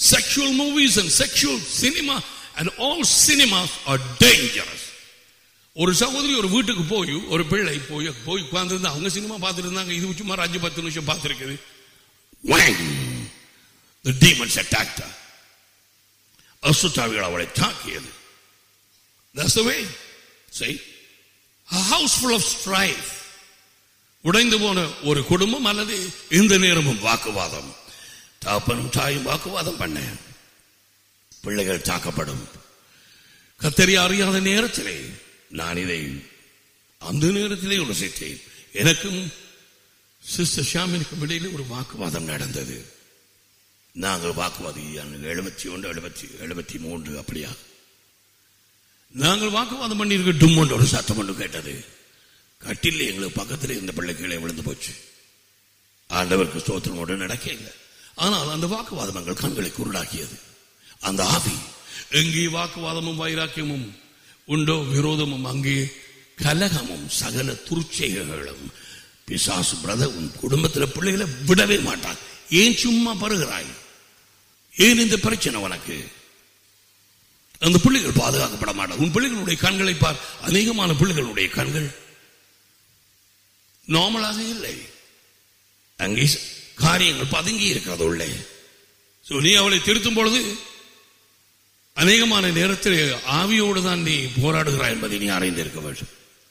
sexual movies and sexual cinema and all cinemas are dangerous ஒரு சகோதரி ஒரு வீட்டுக்கு போய் ஒரு பிள்ளை போய் போய் உட்கார்ந்து அவங்க சினிமா பார்த்துட்டு இருந்தாங்க இது சும்மா ஒரு அஞ்சு பத்து நிமிஷம் பார்த்துருக்குது The demons attacked her. அசுத்தாவிகள் அவளை தாக்கியது That's the way. See? A house full of strife. உடைந்து போன ஒரு குடும்பம் அல்லது இந்த நேரமும் வாக்குவாதம் தாப்பனும் தாயும் வாக்குவாதம் பண்ண பிள்ளைகள் தாக்கப்படும் கத்தரி அறியாத நேரத்திலே நான் இதை அந்த நேரத்திலே யோசித்தேன் எனக்கும் சிஸ்டர் ஷாமினுக்கும் இடையிலே ஒரு வாக்குவாதம் நடந்தது நாங்கள் வாக்குவாதம் எழுபத்தி ஒன்று எழுபத்தி எழுபத்தி மூன்று அப்படியா நாங்கள் வாக்குவாதம் பண்ணியிருக்க டும்மொன்று ஒரு சத்தம் ஒன்று கேட்டது கட்டில் எங்களுக்கு பக்கத்தில் இருந்த பிள்ளை கீழே விழுந்து போச்சு ஆண்டவருக்கு ஸ்தோத்திரம் ஒன்று நடக்க இல்லை ஆனால் அந்த வாக்குவாதம் எங்கள் கண்களை குருடாக்கியது அந்த ஆவி எங்கே வாக்குவாதமும் வைராக்கியமும் உண்டோ விரோதமும் அங்கே கலகமும் சகல துர்ச்செய்களும் பிசாசு பிரதர் உன் குடும்பத்தில் பிள்ளைகளை விடவே மாட்டான் ஏன் சும்மா பருகிறாய் ஏன் இந்த பிரச்சனை உனக்கு அந்த பிள்ளைகள் பாதுகாக்கப்பட மாட்டார் உன் பிள்ளைகளுடைய கண்களை பார் அநேகமான பிள்ளைகளுடைய கண்கள் நார்மலாக இல்லை அங்கே காரியங்கள் பதுங்கி இருக்கிறது உள்ளே So, நீ அவளை திருத்தும் பொழுது அநேகமான நேரத்தில் ஆவியோடு தான் நீ போராடுகிறாய் என்பதை நீ அறிந்திருக்க வேண்டும்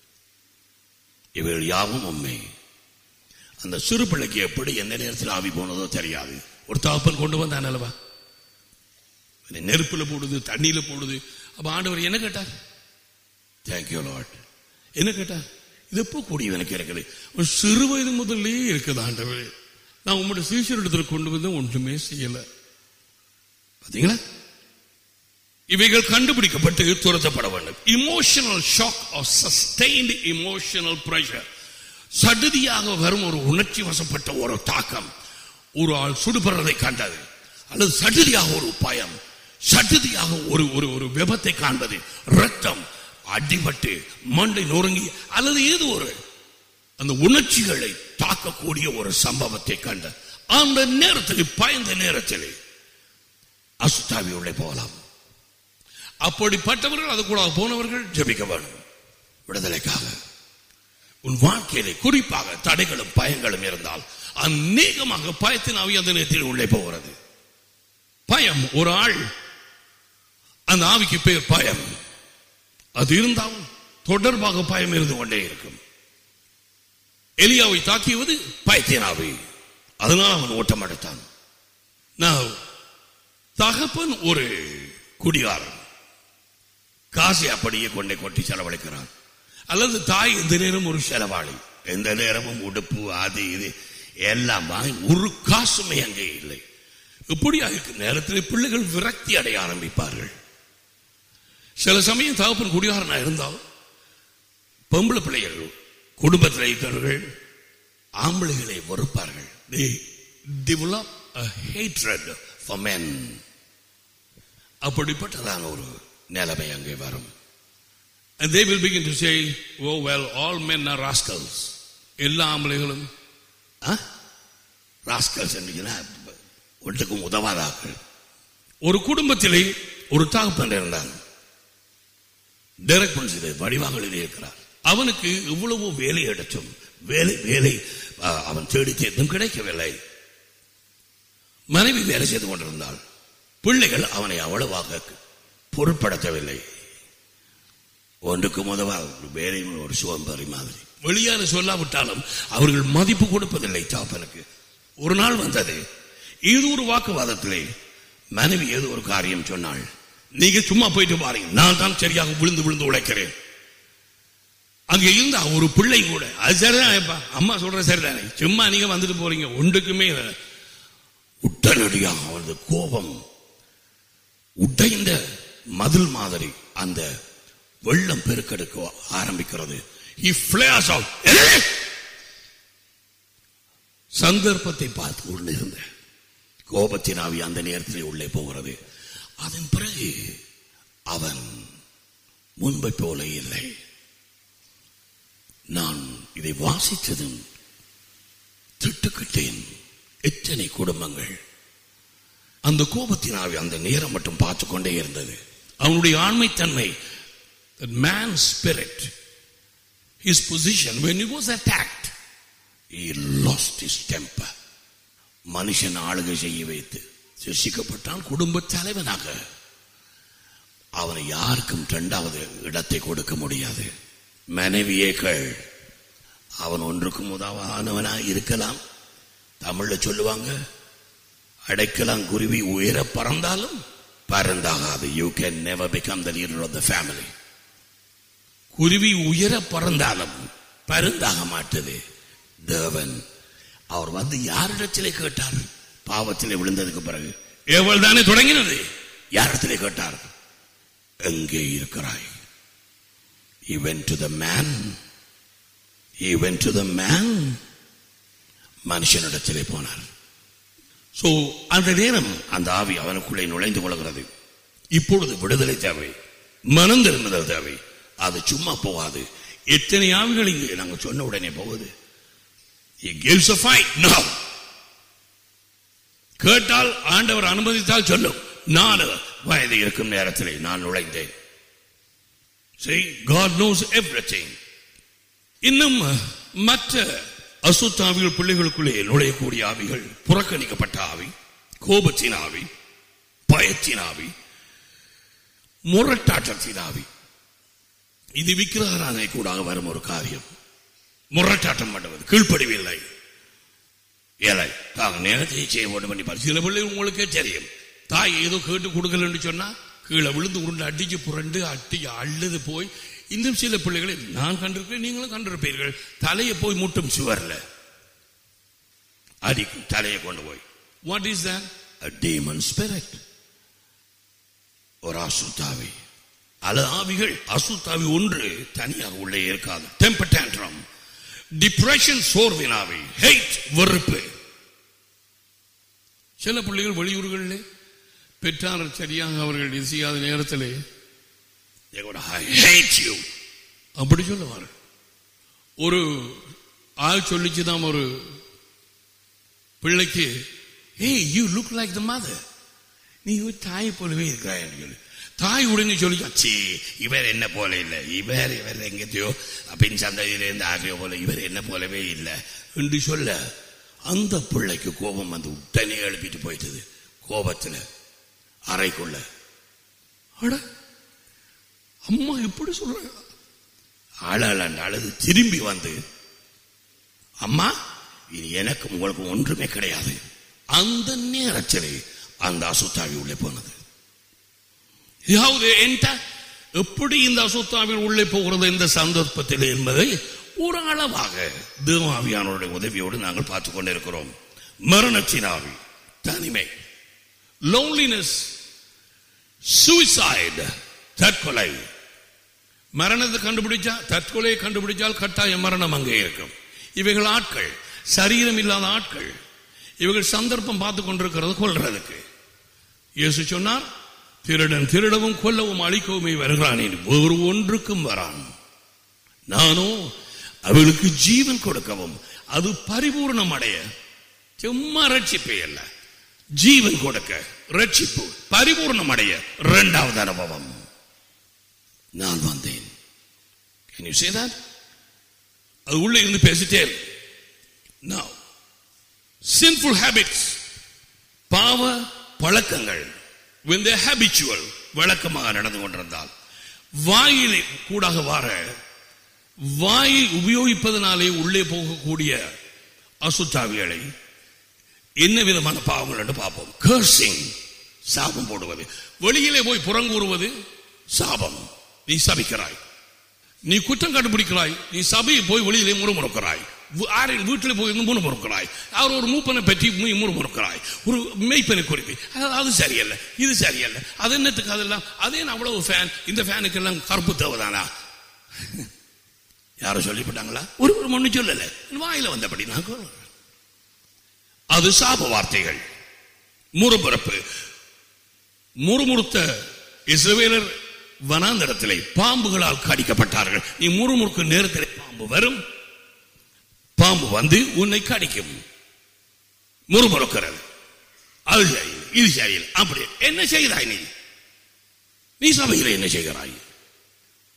இவள் யாவும் உண்மை அந்த சிறு பிள்ளைக்கு எப்படி எந்த நேரத்தில் ஆவி போனதோ தெரியாது ஒரு தகப்பன் கொண்டு வந்தான் அல்லவா இதை நெருப்புல போடுது தண்ணியில போடுது அப்ப ஆண்டவர் என்ன கேட்டார் தேங்க்யூ லார்ட் என்ன கேட்டார் இது எப்போ கூடி எனக்கு இருக்குது ஒரு சிறு வயது முதல்லே இருக்குது ஆண்டவர் நான் உங்களோட சீஷர் இடத்துல கொண்டு வந்து ஒன்றுமே செய்யல பாத்தீங்களா இவைகள் கண்டுபிடிக்கப்பட்டு துரத்தப்பட வேண்டும் emotional shock or sustained emotional pressure சடுதியாக வரும் ஒரு உணர்ச்சி வசப்பட்ட ஒரு தாக்கம் ஒரு ஆள் சுடுபடுறதை கண்டது அல்லது சடுதியாக ஒரு பயம் சடுதியாக ஒரு ஒரு ஒரு விபத்தை காண்பது ரத்தம் அடிபட்டு மண்டை நொறுங்கி அல்லது ஏதோ ஒரு அந்த உணர்ச்சிகளை தாக்கக்கூடிய ஒரு சம்பவத்தை கண்ட அந்த நேரத்தில் பயந்த நேரத்தில் அசுத்தாவி உள்ளே போகலாம் அப்படிப்பட்டவர்கள் அது கூட போனவர்கள் ஜெபிக்க வேண்டும் விடுதலைக்காக உன் வாழ்க்கையிலே குறிப்பாக தடைகளும் பயங்களும் இருந்தால் அநேகமாக பயத்தின் ஆவி அந்த நேரத்தில் உள்ளே போகிறது பயம் ஒரு ஆள் அந்த ஆவிக்கு பேர் பயம் அது இருந்தாலும் தொடர்பாக பயம் இருந்து கொண்டே இருக்கும் எலியாவை தாக்கியது பயத்தின் ஆவி அதனால் அவன் ஓட்டம் எடுத்தான் நான் தகப்பன் ஒரு குடிகாரன் காசை அப்படியே கொண்டே கொட்டி செலவழிக்கிறான் அல்லது தாய் எந்த நேரம் ஒரு செலவாளி எந்த நேரமும் உடுப்பு அது இது எல்லாம் வாங்கி ஒரு காசுமே அங்கே இல்லை இப்படியா இருக்கு நேரத்தில் பிள்ளைகள் விரக்தி அடைய ஆரம்பிப்பார்கள் சில சமயம் தகப்பன் குடிகாரனா இருந்தால் பொம்பளை பிள்ளைகள் குடும்பத்தில் இருக்கிறவர்கள் ஆம்பளைகளை வெறுப்பார்கள் they develop a hatred for men அப்படிப்பட்டதான ஒரு நிலைமை அங்கே வரும் and they will begin to say oh well all men are rascals எல்லா ஆம்பளைகளும் ராஸ்கல்ஸ் என்றீங்கன்னா ஒன்றுக்கும் உதவாதாக்கள் ஒரு குடும்பத்திலே ஒரு தகப்பன் இருந்தான் டைரக்ட் பண்ணி வடிவாங்களிலே இருக்கிறார் அவனுக்கு இவ்வளவு வேலை எடுத்தும் வேலை வேலை ஆ, அவன் தேடி தேர்ந்தும் கிடைக்கவில்லை மனைவி வேலை செய்து கொண்டிருந்தாள் பிள்ளைகள் அவனை அவ்வளவாக பொருட்படுத்தவில்லை ஒன்றுக்கு முதவா வேலையும் ஒரு சுவம்பரி மாதிரி வெளியான சொல்லாவிட்டாலும் அவர்கள் மதிப்பு கொடுப்பதில்லை தாப்பனுக்கு ஒரு நாள் வந்தது ஏதோ ஒரு வாக்குவாதத்திலே மனைவி ஏதோ ஒரு காரியம் சொன்னாள் நீங்க சும்மா போயிட்டு பாருங்க நான் தான் சரியாக விழுந்து விழுந்து உழைக்கிறேன் அங்க இருந்த ஒரு பிள்ளை கூட அது சரிதான் ஐயப்பா. அம்மா சொல்ற சரிதானே சும்மா நீங்க வந்துட்டு போறீங்க ஒன்றுக்குமே இல்லை. உடனடியாக அவரது கோபம் உடைந்த மதில் மாதிரி அந்த வெள்ளம் பெருக்கெடுக்க ஆரம்பிக்கிறது He flares out. "என்னது?" சந்தர்ப்பத்தை பார்த்து கொண்டிருந்த கோபத்தின் ஆவி அந்த நேரத்தில் உள்ளே போகிறது அதன் பிறகு அவன் முன்பை போல இல்லை நான் இதை வாசித்ததும் திட்டுக்கிட்டேன் எத்தனை குடும்பங்கள் அந்த கோபத்தின் ஆவி அந்த நேரம் மட்டும் பார்த்து கொண்டே இருந்தது அவனுடைய ஆண்மைத்தன்மை that man's spirit, his position, when he was attacked, he lost his temper. மனுஷன் ஆளுகை செய்ய வைத்து சிருஷிக்கப்பட்டான் குடும்ப தலைவனாக அவனை யாருக்கும் இரண்டாவது இடத்தை கொடுக்க முடியாது மனைவியே கேள் அவன் ஒன்றுக்கும் உதவானவனா இருக்கலாம் தமிழ்ல சொல்லுவாங்க அடைக்கலாம் குருவி உயர பறந்தாலும் பறந்தாகாது you can never become the leader of the family குருவி உயர பறந்தாலும் பருந்தாக மாட்டது தேவன் அவர் வந்து யாரிடத்திலே கேட்டார் பாவத்திலே விழுந்ததுக்கு பிறகு ஏவல் தானே தொடங்கினது யாரிடத்திலே கேட்டார் எங்கே இருக்கிறாய் He went to the man. He went to the man. மனுஷனிடத்திலே போனார் சோ அந்த நேரம் அந்த ஆவி அவனுக்குள்ளே நுழைந்து கொள்கிறது இப்பொழுது விடுதலை தேவை மனம் திரும்புதல் தேவை அது சும்மா போகாது எத்தனை ஆவிகள் இங்கே நாங்க சொன்ன உடனே போகுது He gives a fight now. கேட்டால் ஆண்டவர் அனுமதித்தால் சொல்லும் நான் வயது இருக்கும் நேரத்திலே நான் நுழைந்தேன் See, God knows everything. இன்னும் மற்ற அசுத்தாவிகள் பிள்ளைகளுக்குள்ளே நுழையக்கூடிய ஆவிகள் புறக்கணிக்கப்பட்ட ஆவி கோபத்தின் ஆவி பயத்தின் ஆவி முரட்டாட்டத்தின் ஆவி இது விக்கிரகரானை கூட வரும் ஒரு காரியம் முரட்டாட்டம் பண்ணுவது கீழ்ப்படிவில்லை ஏழை தாங்க நேரத்தை செய்ய வேண்டும் பண்ணி பாரு. சில பிள்ளை உங்களுக்கே தெரியும் தாய் ஏதோ கேட்டு கொடுக்கலன்னு சொன்னா கீழே விழுந்து உருண்டு அடிச்சு புரண்டு அட்டி அழுது போய் இன்னும் சில பிள்ளைகளை நான் கண்டிருக்கிறேன் நீங்களும் கண்டிருப்பீர்கள் தலையை போய் முட்டும் சுவர்ல அடிக்கும் தலையை கொண்டு போய் what is that a demon spirit ஒரு அசுத்தாவி அல்லது ஆவிகள் அசுத்தாவி ஒன்று தனியாக உள்ளே இருக்காது டெம்பர் டேண்ட்ரம் டிப்ரெஷன் சோர்வின் ஆவி ஹெய்ட் வெறுப்பு சில பிள்ளைகள் வெளியூர்களிலே பெற்றார் சரியாக அவர்கள் இது செய்யாத நேரத்திலே they would, I hate you அப்படி சொல்லுவார் ஒரு ஆள் சொல்லிச்சுதான் ஒரு பிள்ளைக்கு hey you look like the mother நீ ஒரு தாய் போலவே இருக்கிறாய் என்று சொல்லி தாய் உடனே சொல்லி ச்சீ இவர் என்ன போல இல்லை இவர் இவர் எங்கத்தையோ பின் சந்ததியிலிருந்து ஆகியோ போல இவர் என்ன போலவே இல்லை என்று சொல்ல அந்த பிள்ளைக்கு கோபம் வந்து உடனே எழுப்பிட்டு போயிட்டது கோபத்துல அறைக்குள்ள அட அம்மா இப்படி சொல்ற ஆளாளாண்டு அழுது திரும்பி வந்து அம்மா இது எனக்கு உங்களுக்கு ஒன்றுமே கிடையாது அந்த நேரத்திலே அந்த அசுத்தாவி உள்ளே போனது யாவது என்ட எப்படி இந்த அசுத்தாவில் உள்ளே போகிறது இந்த சந்தர்ப்பத்தில் என்பதை ஒரு அளவாக தேவாவியானோட உதவியோடு நாங்கள் பார்த்துக் கொண்டிருக்கிறோம் மரணத்தின் ஆவி தனிமை லோன்லினஸ் சூசைடு தற்கொலை மரணத்தை கண்டுபிடிச்சா தற்கொலையை கண்டுபிடிச்சால் கட்டாய மரணம் அங்கே இருக்கும் இவைகள் ஆட்கள் சரீரம் இல்லாத ஆட்கள் இவைகள் சந்தர்ப்பம் பார்த்து கொண்டிருக்கிறது கொல்றதுக்கு இயேசு சொன்னார் திருடன் திருடவும் கொல்லவும் அழிக்கவுமே வருகிறான் வேறு ஒன்றுக்கும் வரான் நானோ அவளுக்கு ஜீவன் கொடுக்கவும் அது பரிபூர்ணம் அடைய சும்மா ரட்சிப்பே அல்ல ஜீவன் கொடுக்க ரட்சிப்பு பரிபூர்ணம் அடைய இரண்டாவது அனுபவம் நான் வந்தேன் Can you say that? அது உள்ள இருந்து பேசிட்டே இருக்கு. Now, sinful habits பாவ பழக்கங்கள் when they habitual வழக்கமாக நடந்து கொண்டிருந்தால் வாயிலை கூடாக வார வாயை உபயோகிப்பதனாலே உள்ளே போகக்கூடிய அசுத்தாவிகளை என்ன விதமான பாவங்கள் என்று பார்ப்போம் கர்சிங் சாபம் போடுவது வெளியிலே போய் புறங்கூறுவது சாபம் நீ சபிக்கிறாய் நீ குற்றம் கண்டுபிடிக்கிறாய் நீ சபையை போய் வெளியிலே முறுமுறுக்கிறாய் வு- ஆரின் வீட்டில் போய் இருந்து முறுமுறுக்கிறாய் அவர் ஒரு மூப்பனை பற்றி மு- முறுமுறுக்கிறாய் ஒரு மெய்ப்பனை குறித்து அது- அது சரியல்ல இது சரியல்ல அது என்னத்துக்கு அதெல்லாம் அதே நான் அவ்வளவு ஃபேன் இந்த ஃபேனுக்கு எல்லாம் கருப்பு தேவைதானா யாரும் சொல்லிவிட்டாங்களா ஒரு ஒரு மண்ணு சொல்லல வாயில வந்தபடி நான் கூறுறேன். அது சாப வார்த்தைகள் முறுமுறுப்பு முறுமுறுத்த இஸ்ரவேலர் வனாந்தரத்திலே பாம்புகளால் கடிக்கப்பட்டார்கள் நீ முறுமுறுக்கு நேரத்திலே பாம்பு வரும் பாம்பு வந்து உன்னை கடிக்கும் முறுமுறுக்கிறது அது சரியில்லை இது சரியில்லை அப்படி என்ன செய்கிறாய் நீ நீ சபையில் என்ன செய்கிறாய்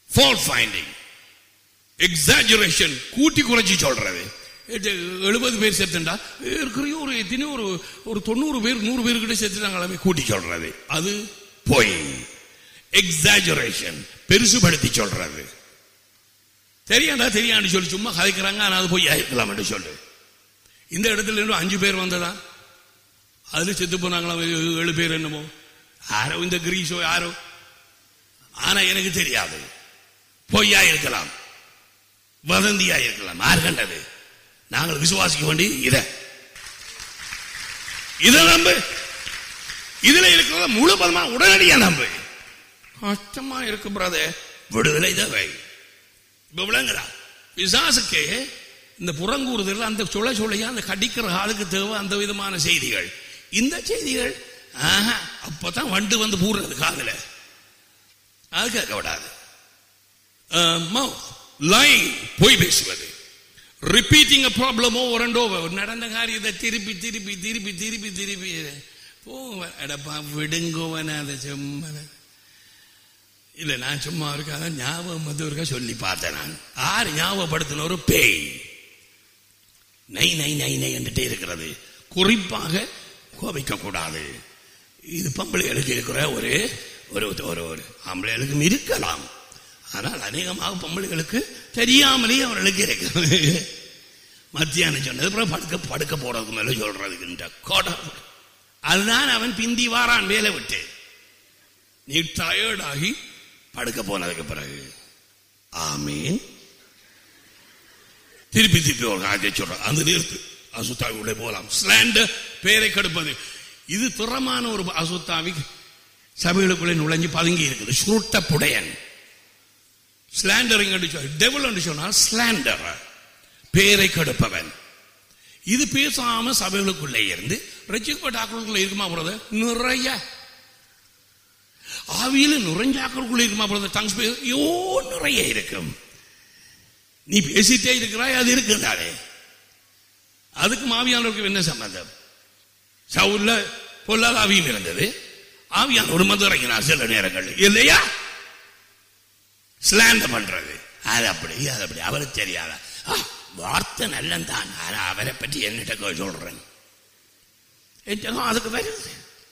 ஃபால்ட் ஃபைண்டிங் எக்ஸாஜுரேஷன் கூட்டி குறைச்சி சொல்றது எழுபது பேர் செத்துண்டா இருக்கிறையும் ஒரு எத்தனையோ ஒரு ஒரு தொண்ணூறு பேர் நூறு பேர் கிட்ட செத்துட்டாங்களே கூட்டி சொல்றது அது பொய் எக்ஸாஜுரேஷன் பெருசுபடுத்தி சொல்றது தெரியாண்டா தெரியாண்டு சொல்லி சும்மா கதைக்கிறாங்க ஆனா அது போய் இருக்கலாம் சொல்லு இந்த இடத்துல இருந்து அஞ்சு பேர் வந்ததா அதுல செத்து போனாங்களா ஏ- ஏழு பேர் என்னமோ யாரோ இந்த கிரீஸோ யாரோ ஆனா எனக்கு தெரியாது பொய்யா இருக்கலாம் வதந்தியா இருக்கலாம் யார் கண்டது நாங்கள் விசுவாசிக்க வேண்டியது இத இத நம்பு இதுல இருக்கிறத முழு பதமா உடனடியா நம்பு கஷ்டமா இருக்கு பிரதர் விடுதலை தேவை இப்ப விளங்குறா பிசாசுக்கு இந்த புறங்கூறுதல் அந்த சுள சுளையா அந்த கடிக்கிற ஆளுக்கு தேவை அந்த விதமான செய்திகள் இந்த செய்திகள் ஆஹா, அப்பதான் வண்டு வந்து பூர்றது காதுல அது கேட்க விடாது லைங் பொய் பேசுவது repeating problem over and over நடந்த காரியத்தை திருப்பி திருப்பி திருப்பி திருப்பி திருப்பி போங்க எடப்பா விடுங்கோவன அதை சும்மா இல்ல நான் சும்மா இருக்காத ஞாபகம் வந்து இருக்கா சொல்லி பார்த்தேன் நான் ஆறு ஞாபகப்படுத்தின ஒரு பேய் நை நை நை நை என்றுட்டே இருக்கிறது குறிப்பாக கோபிக்க கூடாது இது பொம்பளைகளுக்கு இருக்கிற ஒரு ஒரு ஒரு ஒரு ஆம்பளைகளுக்கும் இருக்கலாம் ஆனால் அநேகமாக பொம்பளைகளுக்கு தெரியாமலே அவர்களுக்கு இருக்கிறது மத்தியானம் சொன்னது அப்புறம் படுக்க படுக்க போறதுக்கு மேல சொல்றதுக்குன்ற கோடம் அதுதான் அவன் பிந்தி வாரான் வேலை விட்டு நீ டயர்டாகி படுக்க போனதுக்கு பிறகு ஆமீன் திருப்பி திருப்பி ஒரு காரியத்தை சொல்றான் அந்த நிறுத்து அசுத்தாவி உள்ளே போகலாம் ஸ்லாண்டர் பேரை கெடுப்பது இது துறமான ஒரு அசுத்தாவி சபைகளுக்குள்ளே நுழைஞ்சு பதுங்கி இருக்குது சுருட்ட புடையன் ஸ்லாண்டரிங் டெவல் என்று சொன்னால் ஸ்லாண்டர் பேரை கெடுப்பவன் இது பேசாம சபைகளுக்குள்ளே இருந்து ரசிக்கப்பட்ட ஆக்களுக்குள்ள இருக்குமா போறது நிறைய ஆவியில நுழைஞ்சாக்களுக்குள்ள இருக்குமா போறது டங்ஸ் ஐயோ நிறைய இருக்கும் நீ பேசிட்டே இருக்கிறாய் அது இருக்குதானே அதுக்கு மாவியானவருக்கு என்ன சம்பந்தம் சவுல்ல பொல்லாத ஆவியும் இருந்தது ஆவியான ஒரு மது இறங்கினார் சில நேரங்கள் இல்லையா ஸ்லாண்ட் பண்றது அது அப்படி அது அப்படி அவருக்கு தெரியாத ஆ, வார்த்தை நல்லந்தான் ஆனா அவரை பற்றி என்னட்ட சொல்றேன் என்னமோ அதுக்கு வருது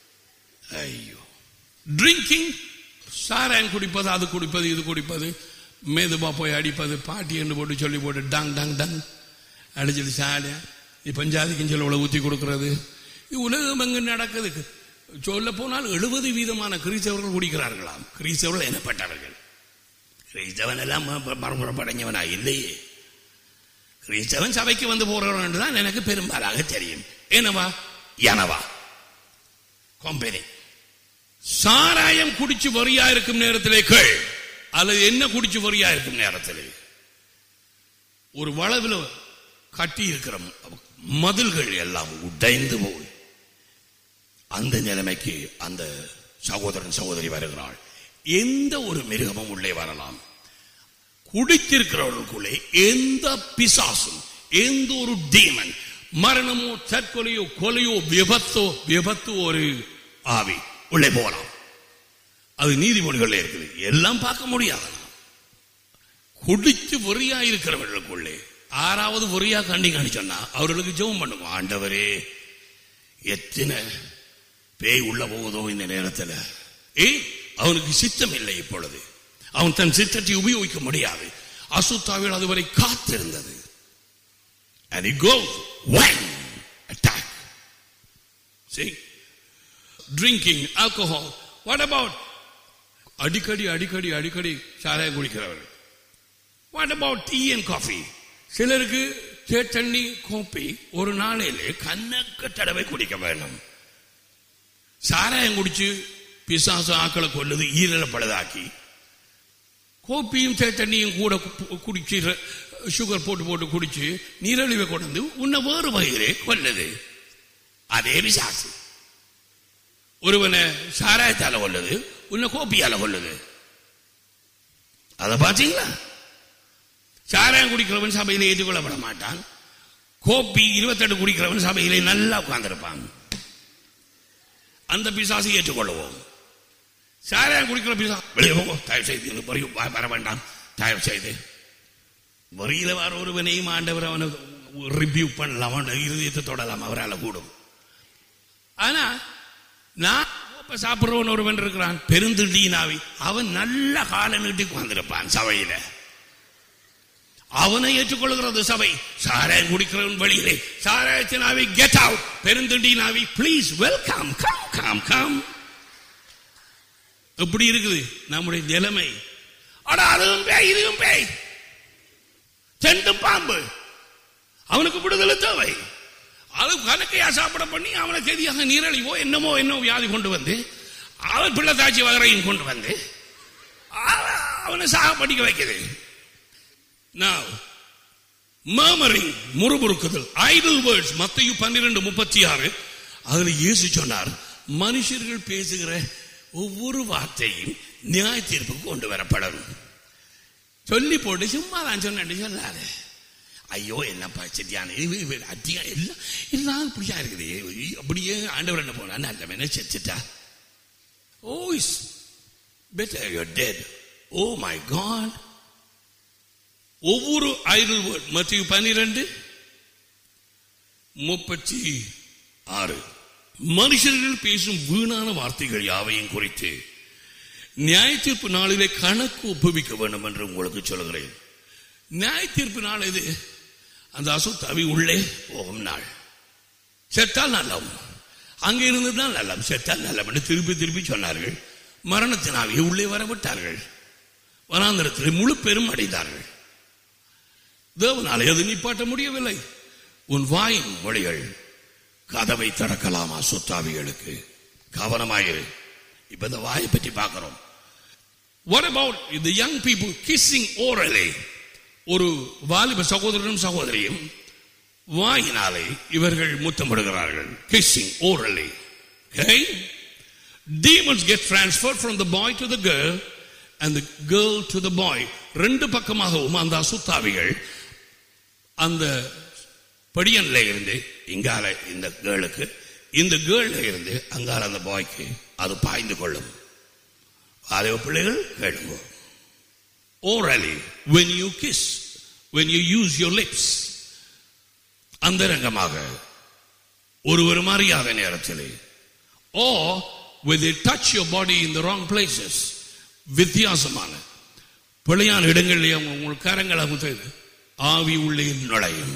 ஐயோ ட்ரிங்கிங் சாராயம் குடிப்பது அது குடிப்பது இது குடிப்பது மேதுபா போய் அடிப்பது பாட்டி என்று போட்டு சொல்லி போட்டு டங் டங் டங் அடிச்சிட்டு சாடியா நீ பஞ்சாதிக்கும் சொல்ல ஊத்தி கொடுக்கிறது இது உலகம் எங்கு நடக்குது சொல்ல போனால் எழுபது வீதமான கிறிஸ்தவர்கள் குடிக்கிறார்களாம் கிறிஸ்தவர்கள் எனப்பட்டவர்கள் கிறிஸ்தவன் எல்லாம் ம- மறுமுறை படைஞ்சவனா இல்லையே கிறிஸ்தவன் சபைக்கு வந்து போறவன் தான் எனக்கு பெரும்பாலாக தெரியும் ஏனவா எனவா கம்பெனி சாராயம் குடிச்சு வரியா இருக்கும் நேரத்திலே கேள் அல்லது என்ன குடிச்சு வரியா இருக்கும் நேரத்திலே ஒரு வளவில் கட்டி இருக்கிற மதில்கள் எல்லாம் உடைந்து போய் அந்த நிலைமைக்கு அந்த சகோதரன் சகோதரி வருகிறாள் எந்த ஒரு மிருகமும் உள்ளே வரலாம் குடித்திருக்கிறவர்களுக்குள்ளே எந்த பிசாசும் எந்த ஒரு டீமன் மரணமோ தற்கொலையோ கொலையோ விபத்தோ விபத்து ஒரு ஆவி உள்ளே போகலாம் அது நீதிமொழிகள் இருக்குது எல்லாம் பார்க்க முடியாது குடிச்சு வெறியா இருக்கிறவர்களுக்குள்ளே ஆறாவது வெறியா கண்டிங்கன்னு சொன்னா அவர்களுக்கு ஜெபம் பண்ணுங்க ஆண்டவரே எத்தனை பேய் உள்ள போகுதோ இந்த நேரத்தில் ஏய் அவனுக்கு சித்தம் இல்லை இப்பொழுது அவன் தன் சித்தத்தை உபயோகிக்க முடியாது அசுத்தாவில் அதுவரை காத்திருந்தது and he goes whang attack see drinking alcohol what about அடிக்கடி அடிக்கடி அடிக்கடி சாராயம் குடிக்கிறவர்கள் what about tea and coffee சிலருக்கு தண்ணி கோப்பி ஒரு நாளையிலே கண்ணக்க தடவை குடிக்க வேணும் சாராயம் குடிச்சு பிசாசு ஆக்களை கொல்லுது ஈரலை பழுதாக்கி கோப்பியும் தண்ணியும் கூட கு- குடிச்சு ர- சுகர் போட்டு போட்டு குடிச்சு நீரழிவை கொண்டு உன்னை வேறு வகையிலே கொல்லுது அதே பிசாசு ஒருவனை சாராயத்தால கொல்லுது உன்னை கோப்பியால கொல்லுது அதை பாத்தீங்களா சாராயம் குடிக்கிறவன் சபையில ஏற்றுக்கொள்ளப்பட மாட்டான் கோப்பி இருபத்தெட்டு குடிக்கிறவன் சபையிலே நல்லா உட்கார்ந்திருப்பான் அந்த பிசாசை ஏற்றுக்கொள்ளுவோம் சாராயம் குடிக்கிற பீசா வெளியே போங்க தயவு செய்து எனக்கு வரி வ- வர வேண்டாம் தயவு செய்து வரியில வர ஒருவனையும் ஆண்டவர் அவனை ரிவ்யூ பண்ணலாம் அவன் இருதயத்தை தொடலாம் அவரால் கூடும் ஆனா நான் கோப்பை சாப்பிடுறவன் ஒருவன் இருக்கிறான் பெருந்துண்டீனாவி அவன் நல்ல கால நீட்டி உட்கார்ந்திருப்பான் சபையில அவனை ஏற்றுக்கொள்கிறது சபை சாராயம் குடிக்கிறவன் வழியிலே சாராயத்தினாவி கெட் அவுட் பெருந்துண்டீனாவி please welcome come come come எப்படி இருக்குது நம்முடைய நிலைமை அடா அதுவும் பேய் இதுவும் பேய் செண்டும் பாம்பு அவனுக்கு விடுதலை தேவை அது கணக்கையா சாப்பிட பண்ணி அவனை கதியாக நீரழிவோ என்னமோ என்னமோ வியாதி கொண்டு வந்து அவன் பிள்ளை தாச்சி வகரையும் கொண்டு வந்து அவ- அவனை சாக படிக்க வைக்குது Now, murmuring முறுமுறுக்குதல் ஐடல் வேர்ட்ஸ் மத்தையு பன்னிரண்டு முப்பத்தி ஆறு அதுல இயேசு சொன்னார் மனுஷர்கள் பேசுகிற ஒவ்வொரு வார்த்தையும் நியாய தீர்ப்புக்கு கொண்டு வரப்படணும் சொல்லி போட்டு சும்மா தான் சொன்னேன் சொல்லாத ஐயோ என்னப்பா செட்டியான அத்தியா எல்லாம் எல்லாம் இப்படியா இருக்குது அப்படியே ஆண்டவர் என்ன போனா நல்ல வேணா செத்துட்டா oh is better you're dead oh my God ஒவ்வொரு ஐடல் வேர்ட் மத்திய பன்னிரண்டு முப்பத்தி ஆறு மனுஷர்கள் பேசும் வீணான வார்த்தைகள் யாவையும் குறித்து நியாய தீர்ப்பு நாளிலே கணக்கு ஒப்புவிக்க வேண்டும் என்று உங்களுக்கு சொல்கிறேன் நியாய தீர்ப்பு நாள் இது அந்த அசுத்தாவி உள்ளே போகும் நாள் செத்தால் நல்லம் அங்கே இருந்துதான் நல்லம் செத்தால் நல்லம் என்று திருப்பி திருப்பி சொன்னார்கள் மரணத்தினாவே உள்ளே வரவிட்டார்கள் வனாந்திரத்தில் முழு பெரும் அடைந்தார்கள் தேவனாலே அது நிப்பாட்ட முடியவில்லை உன் வாயின் மொழிகள் கதவை திறக்கலாமா சுத்தாவிகளுக்கு கவனமாயிரு இப்ப இந்த வாயை பற்றி பார்க்கிறோம் What about the young people kissing orally? ஒரு வாலிப சகோதரனும் சகோதரியும் வாயினாலே இவர்கள் முத்தமிடுகிறார்கள் kissing orally. Okay? Demons get transferred from the boy to the girl and the girl to the boy. ரெண்டு பக்கமாகவும் அந்த அசுத்தாவிகள் அந்த படியன்ல இருந்து இங்கால இந்த கேர்ளுக்கு இந்த கேர்ள்ல இருந்து அங்கால அந்த பாய்க்கு அது பாய்ந்து கொள்ளும் அதே பிள்ளைகள் கேளுங்க orally when you kiss when you use your lips அந்தரங்கமாக ஒருவரும் அறியாத நேரத்திலே or when they touch your body in the wrong places வித்தியாசமான பிழையான இடங்களிலே அவங்க உங்கள் கரங்களை முத்தைது ஆவி உள்ளே நுழையும்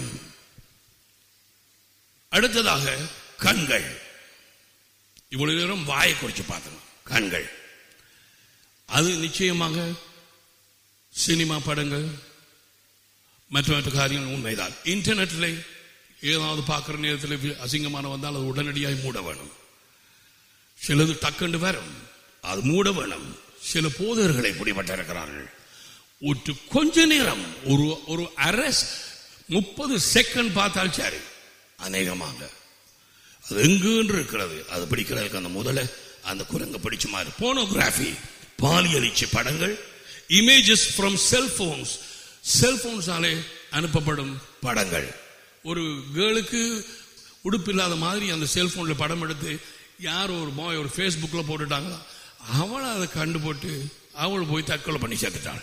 அடுத்ததாக கண்கள் இவ்வளவு நேரம் வாயை குறித்து பார்த்தோம் கண்கள் அது நிச்சயமாக சினிமா படங்கள் மற்ற மற்ற காரியங்கள் உண்மைதான் இன்டர்நெட்டில் ஏதாவது பார்க்குற நேரத்தில் அசிங்கமான வந்தால் அது உடனடியாக மூட வேணும் சிலது டக்குண்டு வரும் அது மூட வேணும் சில போதர்களை பிடிபட்டிருக்கிறார்கள் ஒரு கொஞ்ச நேரம் ஒரு ஒரு அரஸ் முப்பது செகண்ட் பார்த்தால் சரி அநேகமாக அது எங்குன்னு இருக்கிறது அது பிடிக்கிறதுக்கு அந்த முதல்ல அந்த குரங்க பிடிச்ச மாதிரி போனோகிராஃபி பாலியலிச்ச படங்கள் இமேஜஸ் ஃப்ரம் செல்போன்ஸ் செல்போன்ஸாலே அனுப்பப்படும் படங்கள் ஒரு கேர்ளுக்கு உடுப்பு இல்லாத மாதிரி அந்த செல்போன்ல படம் எடுத்து யார் ஒரு பாய் ஒரு ஃபேஸ்புக்ல போட்டுட்டாங்களா அவளை அதை கண்டு போட்டு அவள் போய் தற்கொலை பண்ணி சேர்த்துட்டாள்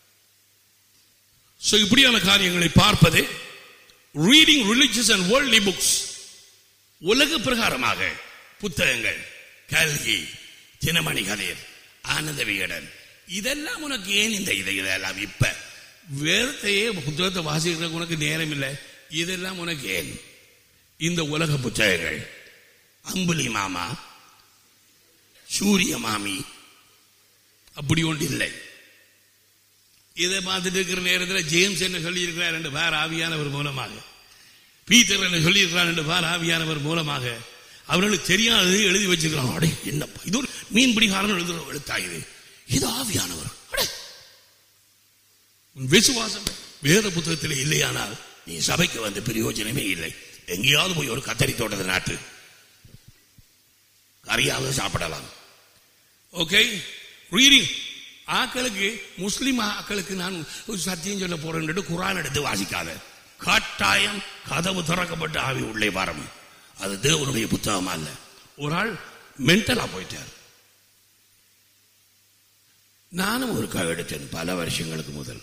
ஸோ இப்படியான காரியங்களை பார்ப்பது reading religious and worldly books உலக பிரகாரமாக புத்தகங்கள் கல்கி சின்னமணி கதையர் ஆனந்த விகடன் இதெல்லாம் உனக்கு ஏன் இந்த இதை இதெல்லாம் இப்ப வேறத்தையே புத்தகத்தை வாசிக்கிறதுக்கு உனக்கு நேரம் இல்லை இதெல்லாம் உனக்கு ஏன் இந்த உலக புத்தகங்கள் அம்புலி மாமா சூரிய மாமி அப்படி ஒன்று இல்லை இதை பார்த்துட்டு இருக்கிற நேரத்தில் ஜேம்ஸ் என்ன சொல்லியிருக்கிறார் என்று வேற ஆவியானவர் மூலமாக பீட்டர் என்ன சொல்லியிருக்கிறார் என்று வேற ஆவியானவர் மூலமாக அவர்களுக்கு தெரியாதது எழுதி வச்சிருக்கிறான் அடே என்னப்பா இது ஒரு மீன்பிடிகாரன் எழுதுற எழுத்தா இது இது ஆவியானவர் அடே உன் விசுவாசம் வேத புத்தகத்தில் இல்லையானால் நீ சபைக்கு வந்து பிரயோஜனமே இல்லை எங்கேயாவது போய் ஒரு கத்தரி தோட்டத்தை நாட்டு கறியாவது சாப்பிடலாம் ஓகே ரீடிங் ஆக்களுக்கு முஸ்லிம் ஆக்களுக்கு நான் ஒரு சத்தியம் சொல்ல போறேன் குரான் எடுத்து வாசிக்காத கட்டாயம் கதவு திறக்கப்பட்டு ஆவி உள்ளே வரும் அது தேவனுடைய புத்தகமா அல்ல ஒரு ஆள் மென்டலா போயிட்டார் நானும் ஒரு கா எடுத்தேன் பல வருஷங்களுக்கு முதல்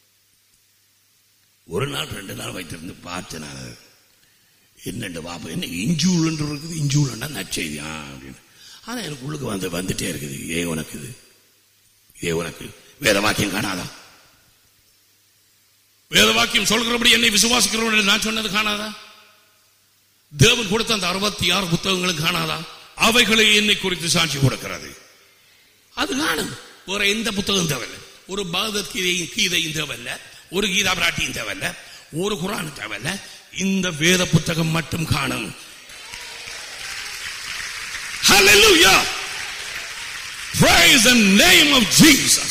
ஒரு நாள் ரெண்டு நாள் வைத்திருந்து பார்த்தேன் நான் அதை. என்னண்டு பாப்பா என்ன இஞ்சூல்ன்று இருக்குது இஞ்சூல்னா நற்செய்தி ஆ அப்படின்னு ஆனா எனக்கு உள்ளுக்கு வந்து வந்துட்டே இருக்குது ஏ உனக்கு இது ஏ உனக்கு வேத வாக்கியம் காணாதா வேத வாக்கியம் சொல்கிறபடி என்னை விசுவாசிக்கிறவர்கள் நான் சொன்னது காணாதா தேவன் கொடுத்த அந்த அறுபத்தி ஆறு புத்தகங்களும் காணாதா அவைகளை என்னை குறித்து சாட்சி கொடுக்கிறது அது காணும் வேற எந்த புத்தகம் தேவையில்லை ஒரு பகவத் கீதையும் கீதையும் தேவையில்ல ஒரு கீதா பிராட்டியும் தேவையில்ல ஒரு குரான் தேவையில்ல இந்த வேத புத்தகம் மட்டும் காணும் Hallelujah! Praise the name of Jesus.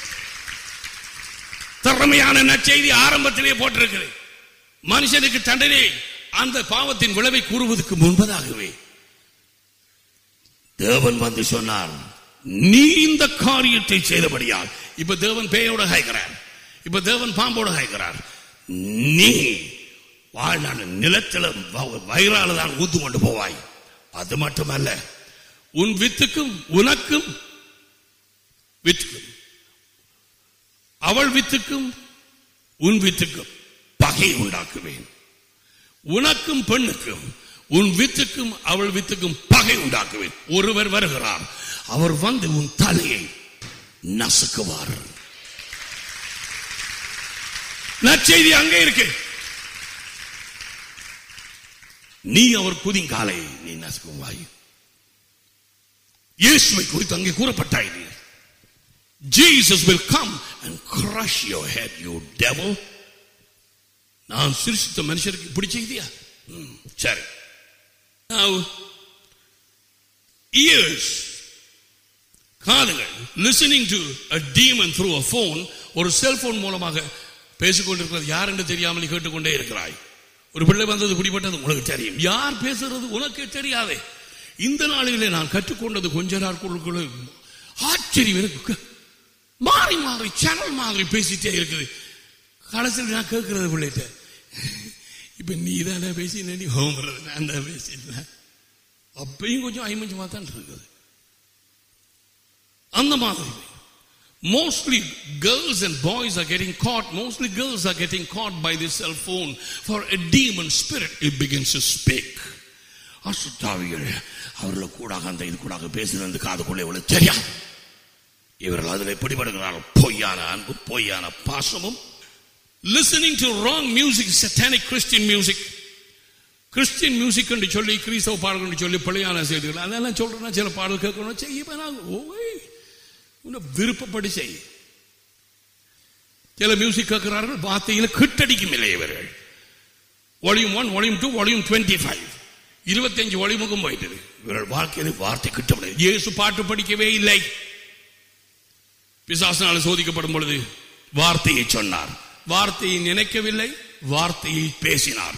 திறமையான நற்செய்தி ஆரம்பத்திலே போட்டிருக்கிறது மனுஷனுக்கு தண்டனை அந்த பாவத்தின் விளைவை கூறுவதற்கு முன்பதாகவே தேவன் வந்து சொன்னார் நீ இந்த காரியத்தை செய்தபடியால் இப்ப தேவன் பேயோட காய்க்கிறார் இப்ப தேவன் பாம்போட காய்க்கிறார் நீ வாழ்நாள் நிலத்தில வ- வயிறால தான் ஊத்து கொண்டு போவாய் அது மட்டுமல்ல உன் வித்துக்கும் உனக்கும் வித்துக்கும் அவள் வித்துக்கும் உன் வித்துக்கும் பகை உண்டாக்குவேன் உனக்கும் பெண்ணுக்கும் உன் வித்துக்கும் அவள் வித்துக்கும் பகை உண்டாக்குவேன் ஒருவர் வருகிறார் அவர் வந்து உன் தலையை நசுக்குவார் நற்செய்தி அங்கே இருக்கு நீ அவர் குதிங்காலை நீ நசுக்குவாய் இயேசுவை குறித்து அங்கே கூறப்பட்டாய் Jesus will come and crush your head you devil நான் சிருஷ்டித்த மனுஷருக்கு இப்படி செய்தியா ம், சரி Now, ears காதுகள் listening to a demon through a phone ஒரு செல்போன் மூலமாக பேசிக்கொண்டிருக்கிறது யார் என்று தெரியாமல் கேட்டுக்கொண்டே இருக்கிறாய் ஒரு பிள்ளை வந்தது பிடிப்பட்டது உனக்கு தெரியும் யார் பேசுறது உனக்கு தெரியாதே இந்த நாளிலே நான் கற்றுக்கொண்டது கொஞ்ச நாட்களுக்குள்ள ஆச்சரியம் எனக்கு மாறி மாறி சேனல் மாதிரி பேசிட்டே இருக்குது கடைசியில் நான் கேட்கறது பிள்ளைகிட்ட இப்ப நீ தானே பேசி நீ ஹோம்றது நான் தான் பேசிட்டேன் அப்பயும் கொஞ்சம் ஐமஞ்சமா தான் இருக்குது அந்த மாதிரி mostly girls and boys are getting caught mostly girls are getting caught by this cell phone for a demon spirit it begins to speak அசுத்தாவிகள் அவர்கள் கூடாக அந்த இது கூடாக பேசுறது காதுக்குள்ளே இவ்வளவு தெரியா இவர்கள் அதில் பிடிபடுகிறார்கள் பொய்யான அன்பு பொய்யான பாசமும் listening to wrong music satanic christian music Christian music என்று சொல்லி கிறிஸ்தவ பாடல் என்று சொல்லி பிள்ளையான செய்திகள் அதெல்லாம் சொல்றேன்னா சில பாடல் கேட்கணும் செய்ய நான் ஓய் உன்னை விருப்பப்படி செய் சில மியூசிக் கேட்கிறார்கள் வார்த்தையில கிட்டடிக்கும் இல்லை இவர்கள் volume one volume two volume twenty five இருபத்தஞ்சு வால்யூமுக்கும் போயிட்டது இவர்கள் வாழ்க்கையில் வார்த்தை கிட்டவில்லை இயேசு பாட்டு படிக்கவே இல்லை பிசாசனால சோதிக்கப்படும் பொழுது வார்த்தையை சொன்னார் வார்த்தையை நினைக்கவில்லை வார்த்தையை பேசினார்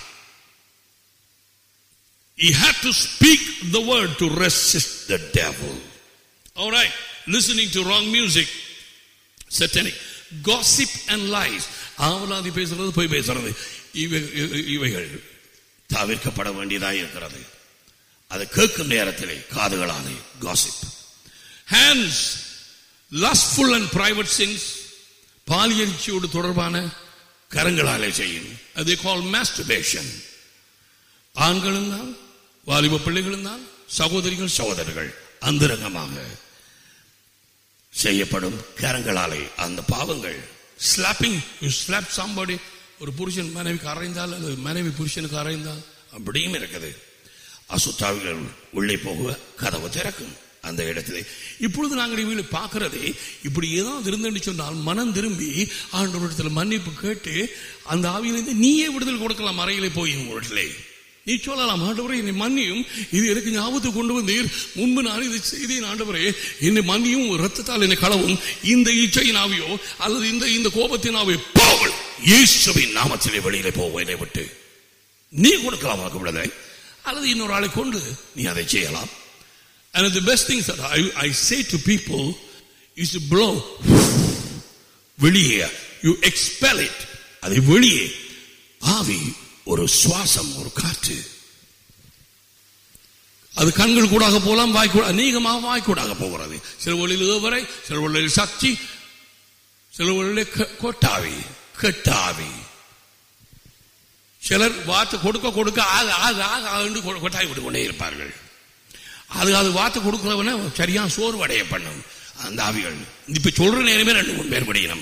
He had to speak the word to resist the devil All right, listening to wrong music, satanic, gossip and lies. ஆவலாதி பேசுறது போய் பேசுறது இவை இவை- இவைகள் தவிர்க்கப்பட வேண்டியதாக இருக்கிறது அது கேட்கும் நேரத்திலே காதுகளாலே gossip hands, lustful and private sins, பாலியல்ச்சியோடு தொடர்பான கரங்களாலே செய்யும் அதை கால் masturbation ஆண்களும் தான் வாலிப பிள்ளைகளும் தான் சகோதரிகள் சகோதரர்கள் அந்தரங்கமாக செய்யப்படும் கரங்களாலே அந்த பாவங்கள் ஸ்லாப்பிங் யூ ஸ்லாப் somebody ஒரு புருஷன் மனைவிக்கு அறைந்தால் அல்லது மனைவி புருஷனுக்கு அறைந்தால் அப்படியும் இருக்குது அசுத்தாவிகள் உள்ளே போக கதவு திறக்கும் அந்த இடத்திலே இப்பொழுது நாங்கள் இவங்களை பார்க்கிறதே இப்படி ஏதாவது இருந்துன்னு சொன்னால் மனம் திரும்பி ஆண்டவரிடத்துல மன்னிப்பு கேட்டு அந்த ஆவியிலிருந்து நீயே விடுதல் கொடுக்கலாம் அறையிலே போய் உங்களிடத்திலே நீ சொல்லலாம் ஆண்டவரே என்னை மன்னியும் இது எனக்கு ஞாபகத்துக்கு கொண்டு வந்தீர் முன்பு நான் இது செய்தேன் ஆண்டவரே என்னை மன்னியும் ரத்தத்தால் என்னை களவும் இந்த இச்சையின் ஆவியோ அல்லது இந்த இந்த கோபத்தின் ஆவியோ போவல் இயேசுவின் நாமத்திலே வெளியிலே போவோம் என்னை விட்டு நீ கொடுக்கலாம் உனக்கு விடுதலை அல்லது இன்னொரு ஆளை கொண்டு நீ அதை செய்யலாம் And the best things that I, I say to people is to blow. வெளியே you expel it. அதை வெளியே ஆவி ஒரு சுவாசம் ஒரு காற்று அது கண்கள் கூடாக போகலாம் வாய் கூட அநேகமாக வாய் கூடாக போகிறது சில வழியில் ஏவரை சில வழியில் சக்தி சில வழியில் க- கொட்டாவி கெட்டாவி சிலர் வார்த்தை கொடுக்க கொடுக்க ஆக ஆக ஆக ஆண்டு கொ- கொட்டாய் விட்டு கொண்டே இருப்பார்கள் அது அது வார்த்தை கொடுக்கிறவன சரியா சோர்வடைய பண்ணும் அந்த ஆவிகள் இப்ப சொல்ற நேரமே ரெண்டு மூணு பேர் படிக்கணும்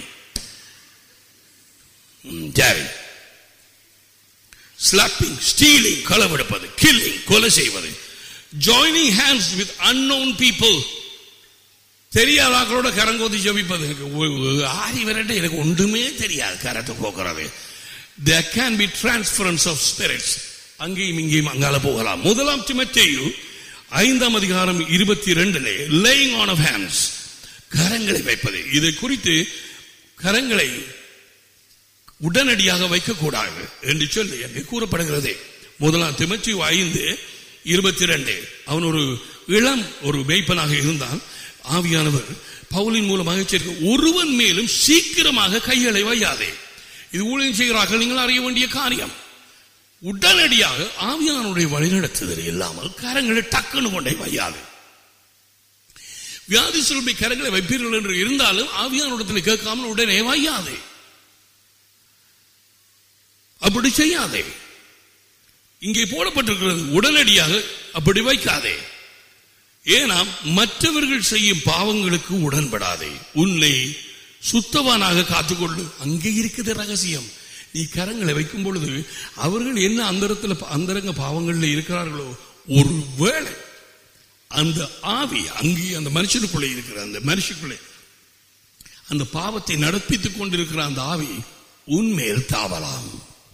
ம், சரி ஸ்லாப்பிங் ஸ்டீலிங் களவெடுப்பது கில்லிங் கொலை செய்வது joining hands with unknown people தெரியாத ஆக்களோட கரங்கோதி ஜபிப்பது எனக்கு ஒ- ஒ- ஆரி விரட்டு எனக்கு ஒன்றுமே தெரியாது கரத்தை போக்குறது there can be transference of spirits அங்கேயும் இங்கேயும் அங்கால போகலாம் முதலாம் திமத்தேயு ஐந்தாம் அதிகாரம் இருபத்தி ரெண்டுலே லேயிங் ஆன் ஆஃப் ஹேண்ட்ஸ் கரங்களை வைப்பது இதை குறித்து கரங்களை உடனடியாக வைக்கக்கூடாது என்று சொல்லி அங்கே கூறப்படுகிறது முதலாம் திமத்தி ஐந்து இருபத்தி ரெண்டு அவன் ஒரு இளம் ஒரு மேய்ப்பனாக இருந்தான் ஆவியானவர் பவுலின் மூலமாக எச்சரிக்கை ஒருவன் மேலும் சீக்கிரமாக கைகளை வையாதே இது ஊழியம் செய்கிறார்கள் நீங்கள் அறிய வேண்டிய காரியம் உடனடியாக ஆவியானுடைய வழிநடத்துதல் இல்லாமல் கரங்களை டக்குன்னு கொண்டே வையாது வியாதி சுருமை கரங்களை வைப்பீர்கள் என்று இருந்தாலும் ஆவியானிடத்தில் கேட்காமல் உடனே வையாதே அப்படி செய்யாதே இங்கே போடப்பட்டிருக்கிறது உடனடியாக அப்படி வைக்காதே ஏனா மற்றவர்கள் செய்யும் பாவங்களுக்கு உடன்படாதே உன்னை சுத்தவானாக காத்துக்கொள்ளு அங்கே இருக்குது ரகசியம் நீ கரங்களை வைக்கும் பொழுது அவர்கள் என்ன அந்தரத்தில் அந்தரங்க பாவங்களில் இருக்கிறார்களோ ஒருவேளை அந்த ஆவி அங்கே அந்த மனுஷனுக்குள்ளே இருக்கிற அந்த மனுஷனுக்குள்ளே அந்த பாவத்தை நடப்பித்துக் கொண்டிருக்கிற அந்த ஆவி உன்மேல் தாவலாம்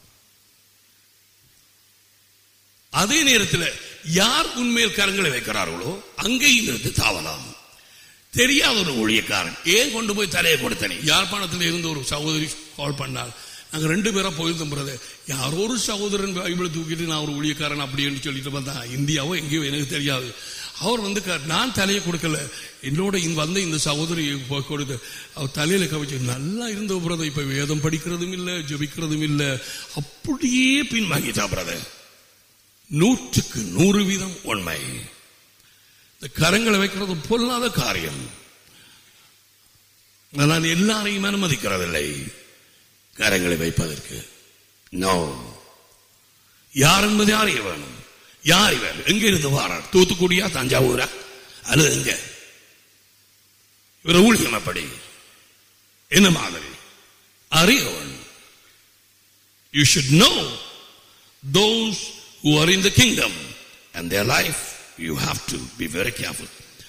அதே நேரத்தில் யார் உண்மையில் கரங்களை வைக்கிறார்களோ அங்கேயும் இருந்து தாவலாம் தெரியாத ஒரு ஊழியக்காரன் ஏன் கொண்டு போய் தலையை கொடுத்தனே யாழ்ப்பாணத்தில் இருந்து ஒரு சகோதரி கால் பண்ணால் நாங்க ரெண்டு பேரா போயிருந்தோம் பிரதர் யாரோ ஒரு சகோதரன் பைபிளை தூக்கிட்டு நான் ஒரு ஊழியக்காரன் அப்படின்னு சொல்லிட்டு வந்தான் இந்தியாவோ எங்கேயோ எனக்கு தெரியாது அவர் வந்து க- நான் தலையை கொடுக்கல என்னோட இங்க வந்த இந்த சகோதரி போய் கொடுத்து அவர் தலையில கவிச்சு நல்லா இருந்த பிரதர் இப்ப வேதம் படிக்கிறதும் இல்ல ஜெபிக்கிறதும் இல்ல அப்படியே பின்வாங்கிட்டா பிரதர் நூற்றுக்கு நூறு வீதம் உண்மை இந்த கரங்களை வைக்கிறது பொல்லாத காரியம் நான் எல்லாரையும் அனுமதிக்கிறதில்லை கரங்களை வைப்பதற்கு நோ யார் என்பதை அறிய வேணும் யார் இவர் எங்க இருந்து வாரார் தூத்துக்குடியா தஞ்சாவூரா அல்லது எங்க இவர் ஊழியம் அப்படி என்ன மாதிரி அறிய வேணும் you should know those who are in the kingdom and their life you have to be very careful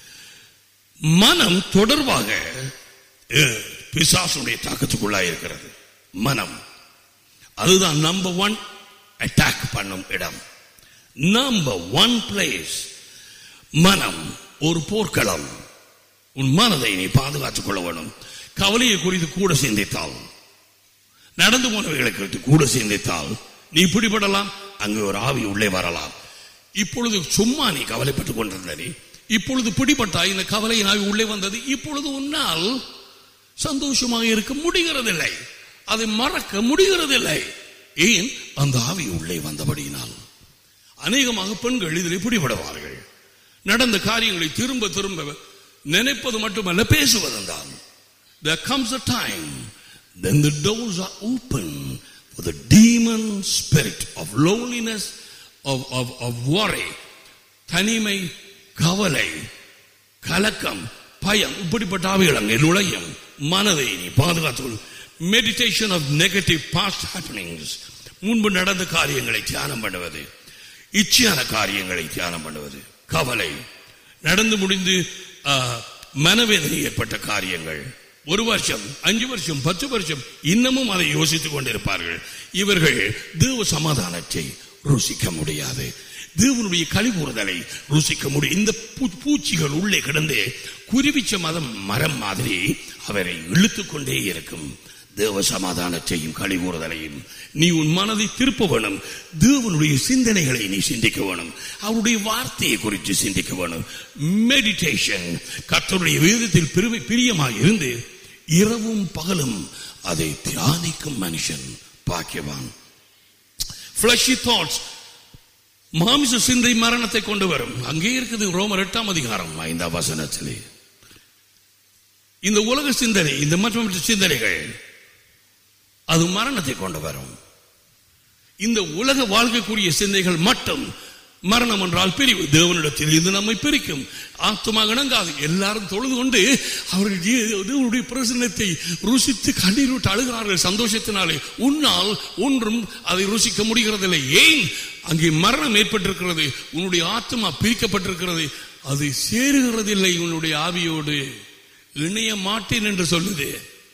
மனம் தொடர்பாக அஹ், பிசாசுடைய தாக்கத்துக்குள்ளாய் இருக்கிறது மனம் அதுதான் நம்பர் ஒன் அட்டாக் பண்ணும் இடம் நம்பர் ஒன் பிளேஸ் மனம் ஒரு போர்க்களம் உன் மனதை நீ பாதுகாத்துக் கொள்ள வேணும் கவலையை குறித்து கூட சிந்தித்தால் நடந்து போனவைகளை குறித்து கூட சிந்தித்தால் நீ பிடிபடலாம் அங்கு ஒரு ஆவி உள்ளே வரலாம் இப்பொழுது சும்மா நீ கவலைப்பட்டுக் கொண்டிருந்த நீ இப்பொழுது பிடிபட்டாய் இந்த கவலையின் ஆவி உள்ளே வந்தது இப்பொழுது உன்னால் சந்தோஷமாக இருக்க முடிகிறதில்லை அதை மறக்க முடிகிறதில்லை ஏன் அந்த ஆவி உள்ளே வந்தபடியினால் அநேகமாக பெண்கள் இதில் பிடிபடுவார்கள் நடந்த காரியங்களை திரும்ப திரும்ப நினைப்பது மட்டுமல்ல பேசுவதும் தான் there comes a time then the doors are open for the demon spirit of loneliness of, of, of worry தனிமை கவலை கலக்கம் பயம் இப்படிப்பட்ட ஆவிகள் அங்கே நுழையும் மனதை நீ பாதுகாத்துக்கொள் meditation of negative past happenings முன்பு நடந்த காரியங்களை தியானம் பண்ணுவது இச்சையான காரியங்களை தியானம் பண்ணுவது கவலை நடந்து முடிந்து ஆ, மனவேதனை ஏற்பட்ட காரியங்கள் ஒரு வருஷம் அஞ்சு வருஷம் பத்து வருஷம் இன்னமும் அதை யோசித்துக் கொண்டிருப்பார்கள் இவர்கள் தேவ சமாதானத்தை ருசிக்க முடியாது தேவனுடைய கழிவுறுதலை ருசிக்க முடியும் இந்த பூ- பூச்சிகள் உள்ளே கிடந்து குருவிச்ச மதம் மரம் மாதிரி அவரை இழுத்துக் கொண்டே இருக்கும் தேவ சமாதானத்தையும் கழிவுறுதலையும் நீ உன் மனதை திருப்ப வேணும் தேவனுடைய சிந்தனைகளை நீ சிந்திக்க வேணும் அவருடைய வார்த்தையை குறித்து சிந்திக்க வேணும் மெடிடேஷன் கர்த்தருடைய வேதத்தில் பெருமை பிரியமாக இருந்து இரவும் பகலும் அதை தியானிக்கும் மனுஷன் பாக்கியவான் fleshy thoughts மாமிச சிந்தை மரணத்தை கொண்டு வரும் அங்கே இருக்குது ரோமர் எட்டாம் அதிகாரம் ஐந்தாம் வசனத்திலே இந்த உலக சிந்தனை இந்த மற்ற மற்ற சிந்தனைகள் அது மரணத்தை கொண்டு வரும் இந்த உலக வாழ்க்கைக்குரிய சிந்தைகள் மட்டும் மரணம் என்றால் பிரிவு தேவனிடத்தில் இது நம்மை பிரிக்கும் ஆத்மா இணங்காது எல்லாரும் தொழுது கொண்டு அவர்கள் தே- தேவனுடைய பிரசன்னத்தை ருசித்து கண்ணீர் விட்டு அழுகிறார்கள் சந்தோஷத்தினாலே உன்னால் ஒன்றும் அதை ருசிக்க முடிகிறதில்லை ஏன் அங்கே மரணம் ஏற்பட்டிருக்கிறது உன்னுடைய ஆத்மா பிரிக்கப்பட்டிருக்கிறது அது சேருகிறதில்லை உன்னுடைய ஆவியோடு இணைய மாட்டேன் என்று சொல்லுது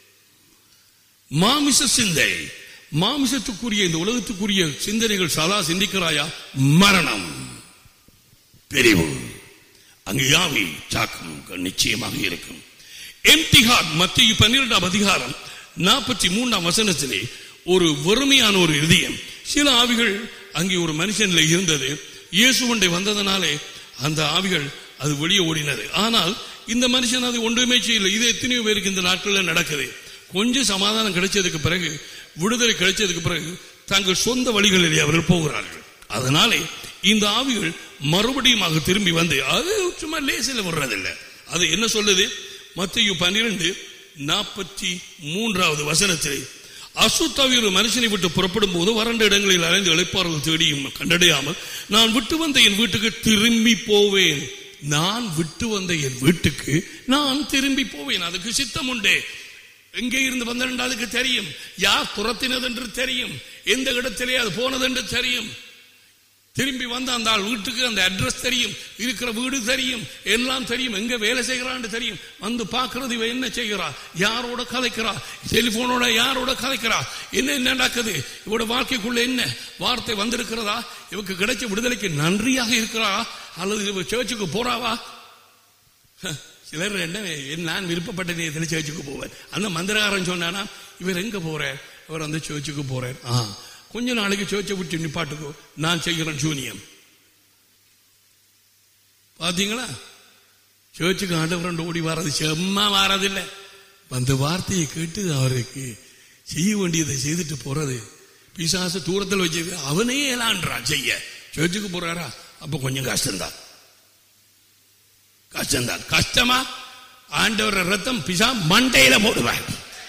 மாமிச சிந்தை மாமிசத்துக்குரிய இந்த உலகத்துக்குரிய சிந்தனைகள் சதா சிந்திக்கிறாயா மரணம் பிரிவு அங்கு யாவி சாக்கம் நிச்சயமாக இருக்கும் எம்டி ஹார்ட் மத்திய பன்னிரெண்டாம் அதிகாரம் நாற்பத்தி மூன்றாம் வசனத்திலே ஒரு வறுமையான ஒரு இதயம் சில ஆவிகள் அங்கே ஒரு மனுஷன்ல இருந்தது இயேசுவண்டை வந்ததனாலே அந்த ஆவிகள் அது வெளியே ஓடினது ஆனால் இந்த மனுஷன் அது ஒன்றுமே செய்யல இது எத்தனையோ பேருக்கு இந்த நாட்களில் நடக்குது கொஞ்சம் சமாதானம் கிடைச்சதுக்கு பிறகு விடுதலை கிடைச்சதுக்கு பிறகு தங்கள் சொந்த வழிகளிலே அவர்கள் போகிறார்கள் அதனாலே இந்த ஆவிகள் மறுபடியும் திரும்பி வந்து அது சும்மா லேசில் வர்றதில்லை அது என்ன சொல்லுது மத்திய பன்னிரண்டு நாற்பத்தி மூன்றாவது வசனத்திலே அசுத்தாவி ஒரு மனுஷனை விட்டு புறப்படும் போது வறண்ட இடங்களில் அலைந்து இழைப்பார்கள் தேடியும் கண்டடையாமல் நான் விட்டு வந்த என் வீட்டுக்கு திரும்பி போவேன் நான் விட்டு வந்த என் வீட்டுக்கு நான் திரும்பி போவேன் அதுக்கு சித்தம் உண்டே எங்கே இருந்து வந்தேன் அதுக்கு தெரியும் யார் துரத்தினது என்று தெரியும் எந்த இடத்திலே அது போனது என்று தெரியும் திரும்பி வந்த அந்த ஆள் வீட்டுக்கு அந்த அட்ரஸ் தெரியும் இருக்கிற வீடு தெரியும் எல்லாம் தெரியும் எங்க வேலை செய்கிறான்னு தெரியும் வந்து பார்க்கிறது இவ என்ன செய்கிறா யாரோட கதைக்கிறா டெலிபோனோட யாரோட கதைக்கிறா என்ன என்ன நடக்குது இவட வாழ்க்கைக்குள்ள என்ன வார்த்தை வந்திருக்கிறதா இவக்கு கிடைச்ச விடுதலைக்கு நன்றியாக இருக்கிறா அல்லது இவ சேர்ச்சுக்கு போறாவா சிலர் என்ன நான் விருப்பப்பட்ட நேரத்தில் சேர்ச்சுக்கு போவேன் அந்த மந்திரகாரன் சொன்னானா இவர் எங்க போறார் இவர் அந்த சேர்ச்சுக்கு போறார் ஆ கொஞ்ச நாளைக்கு சேர்ச்சை விட்டு நிப்பாட்டுக்கோ நான் செய்கிறேன் சூனியம் பாத்தீங்களா சேர்ச்சுக்கு ஆண்டவரண்டு ஓடி வர்றது செம்மா வாரதில்லை அந்த வார்த்தையை கேட்டு அவருக்கு செய்ய வேண்டியதை செய்துட்டு போறது பிசாசு தூரத்தில் வச்சு அவனே ஏலான்றான் செய்ய சேர்ச்சுக்கு போறாரா அப்ப கொஞ்சம் கஷ்டம்தான் கஷ்டம்தான் கஷ்டமா ஆண்டவர் ரத்தம் பிசா மண்டையில போடுவான்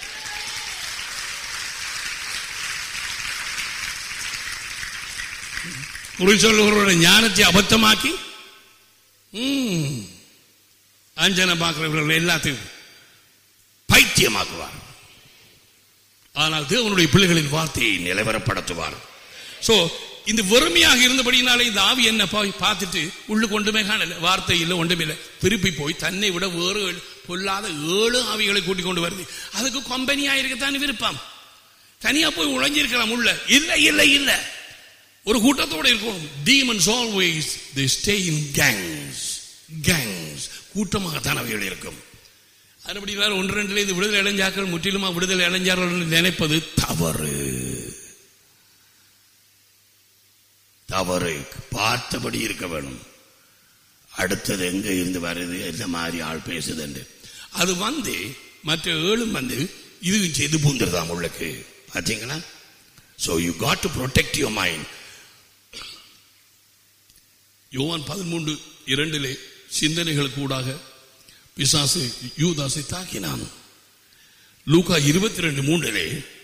குறி சொல்லுகிறவரோட ஞானத்தை அபத்தமாக்கி ம், அஞ்சனை பார்க்கிறவர்கள் எல்லாத்தையும் பைத்தியமாக்குவார் ஆனால் தேவனுடைய பிள்ளைகளின் வார்த்தையை நிலவரப்படுத்துவார் சோ இந்த வெறுமையாக இருந்தபடினாலே இந்த ஆவி என்ன போய் பார்த்துட்டு உள்ளுக்கு ஒன்றுமே காணல வார்த்தை இல்லை ஒன்றுமே இல்லை திருப்பி போய் தன்னை விட வேறு ஏழு- பொல்லாத ஏழு ஆவிகளை கூட்டிக் கொண்டு வருது அதுக்கு கம்பெனியா இருக்கத்தான் விருப்பம் தனியா போய் உழைஞ்சிருக்கலாம் உள்ள இல்ல இல்ல இல்ல ஒரு கூட்டத்தோட இருக்கும் demons always they stay in gangs gangs கூட்டமாகத்தான் அவைகள் இருக்கும் அதுபடி ஒன்று ரெண்டுல இது விடுதலை அடைஞ்சாக்கள் முற்றிலுமா விடுதலை அடைஞ்சார்கள் என்று நினைப்பது தவறு தவறு பார்த்தபடி இருக்க வேணும் அடுத்தது எங்க இருந்து வருது என்ன மாதிரி ஆள் பேசுது என்று அது வந்து மற்ற ஏழும் வந்து இதுவும் செய்து பூந்துருதாம் உள்ளக்கு பாத்தீங்களா so you got to protect your mind யோவான் பதிமூன்று இரண்டிலே சிந்தனைகள் கூடாக பிசாசு யூதாசை தாக்கினான் லூகா இருபத்தி ரெண்டு மூன்றிலே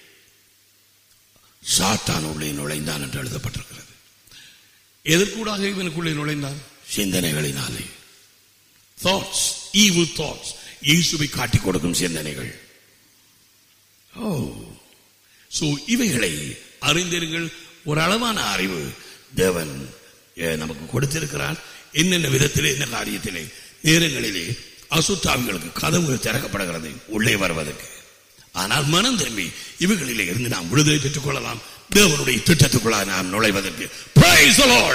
சாத்தான் உள்ளே நுழைந்தான் என்று எழுதப்பட்டிருக்கிறது எதற்கூடாக இவனுக்குள்ளே நுழைந்தான் சிந்தனைகளினாலே தாட்ஸ் ஈவில் தாட்ஸ் இயேசுவை காட்டிக் கொடுக்கும் சிந்தனைகள் ஓ சோ இவைகளை அறிந்திருங்கள் ஒரு அளவான அறிவு தேவன் eh, நமக்கு கொடுத்திருக்கிறார் என்னென்ன விதத்திலே என்ன காரியத்திலே நேரங்களிலே அசுத்தாவிகளுக்கு கதவுகள் திறக்கப்படுகிறது உள்ளே வருவதற்கு ஆனால் மனம் திரும்பி இவைகளிலே இருந்து நாம் விடுதலை பெற்றுக் கொள்ளலாம் தேவனுடைய திட்டத்துக்குள்ளாக நாம் நுழைவதற்கு Praise the Lord.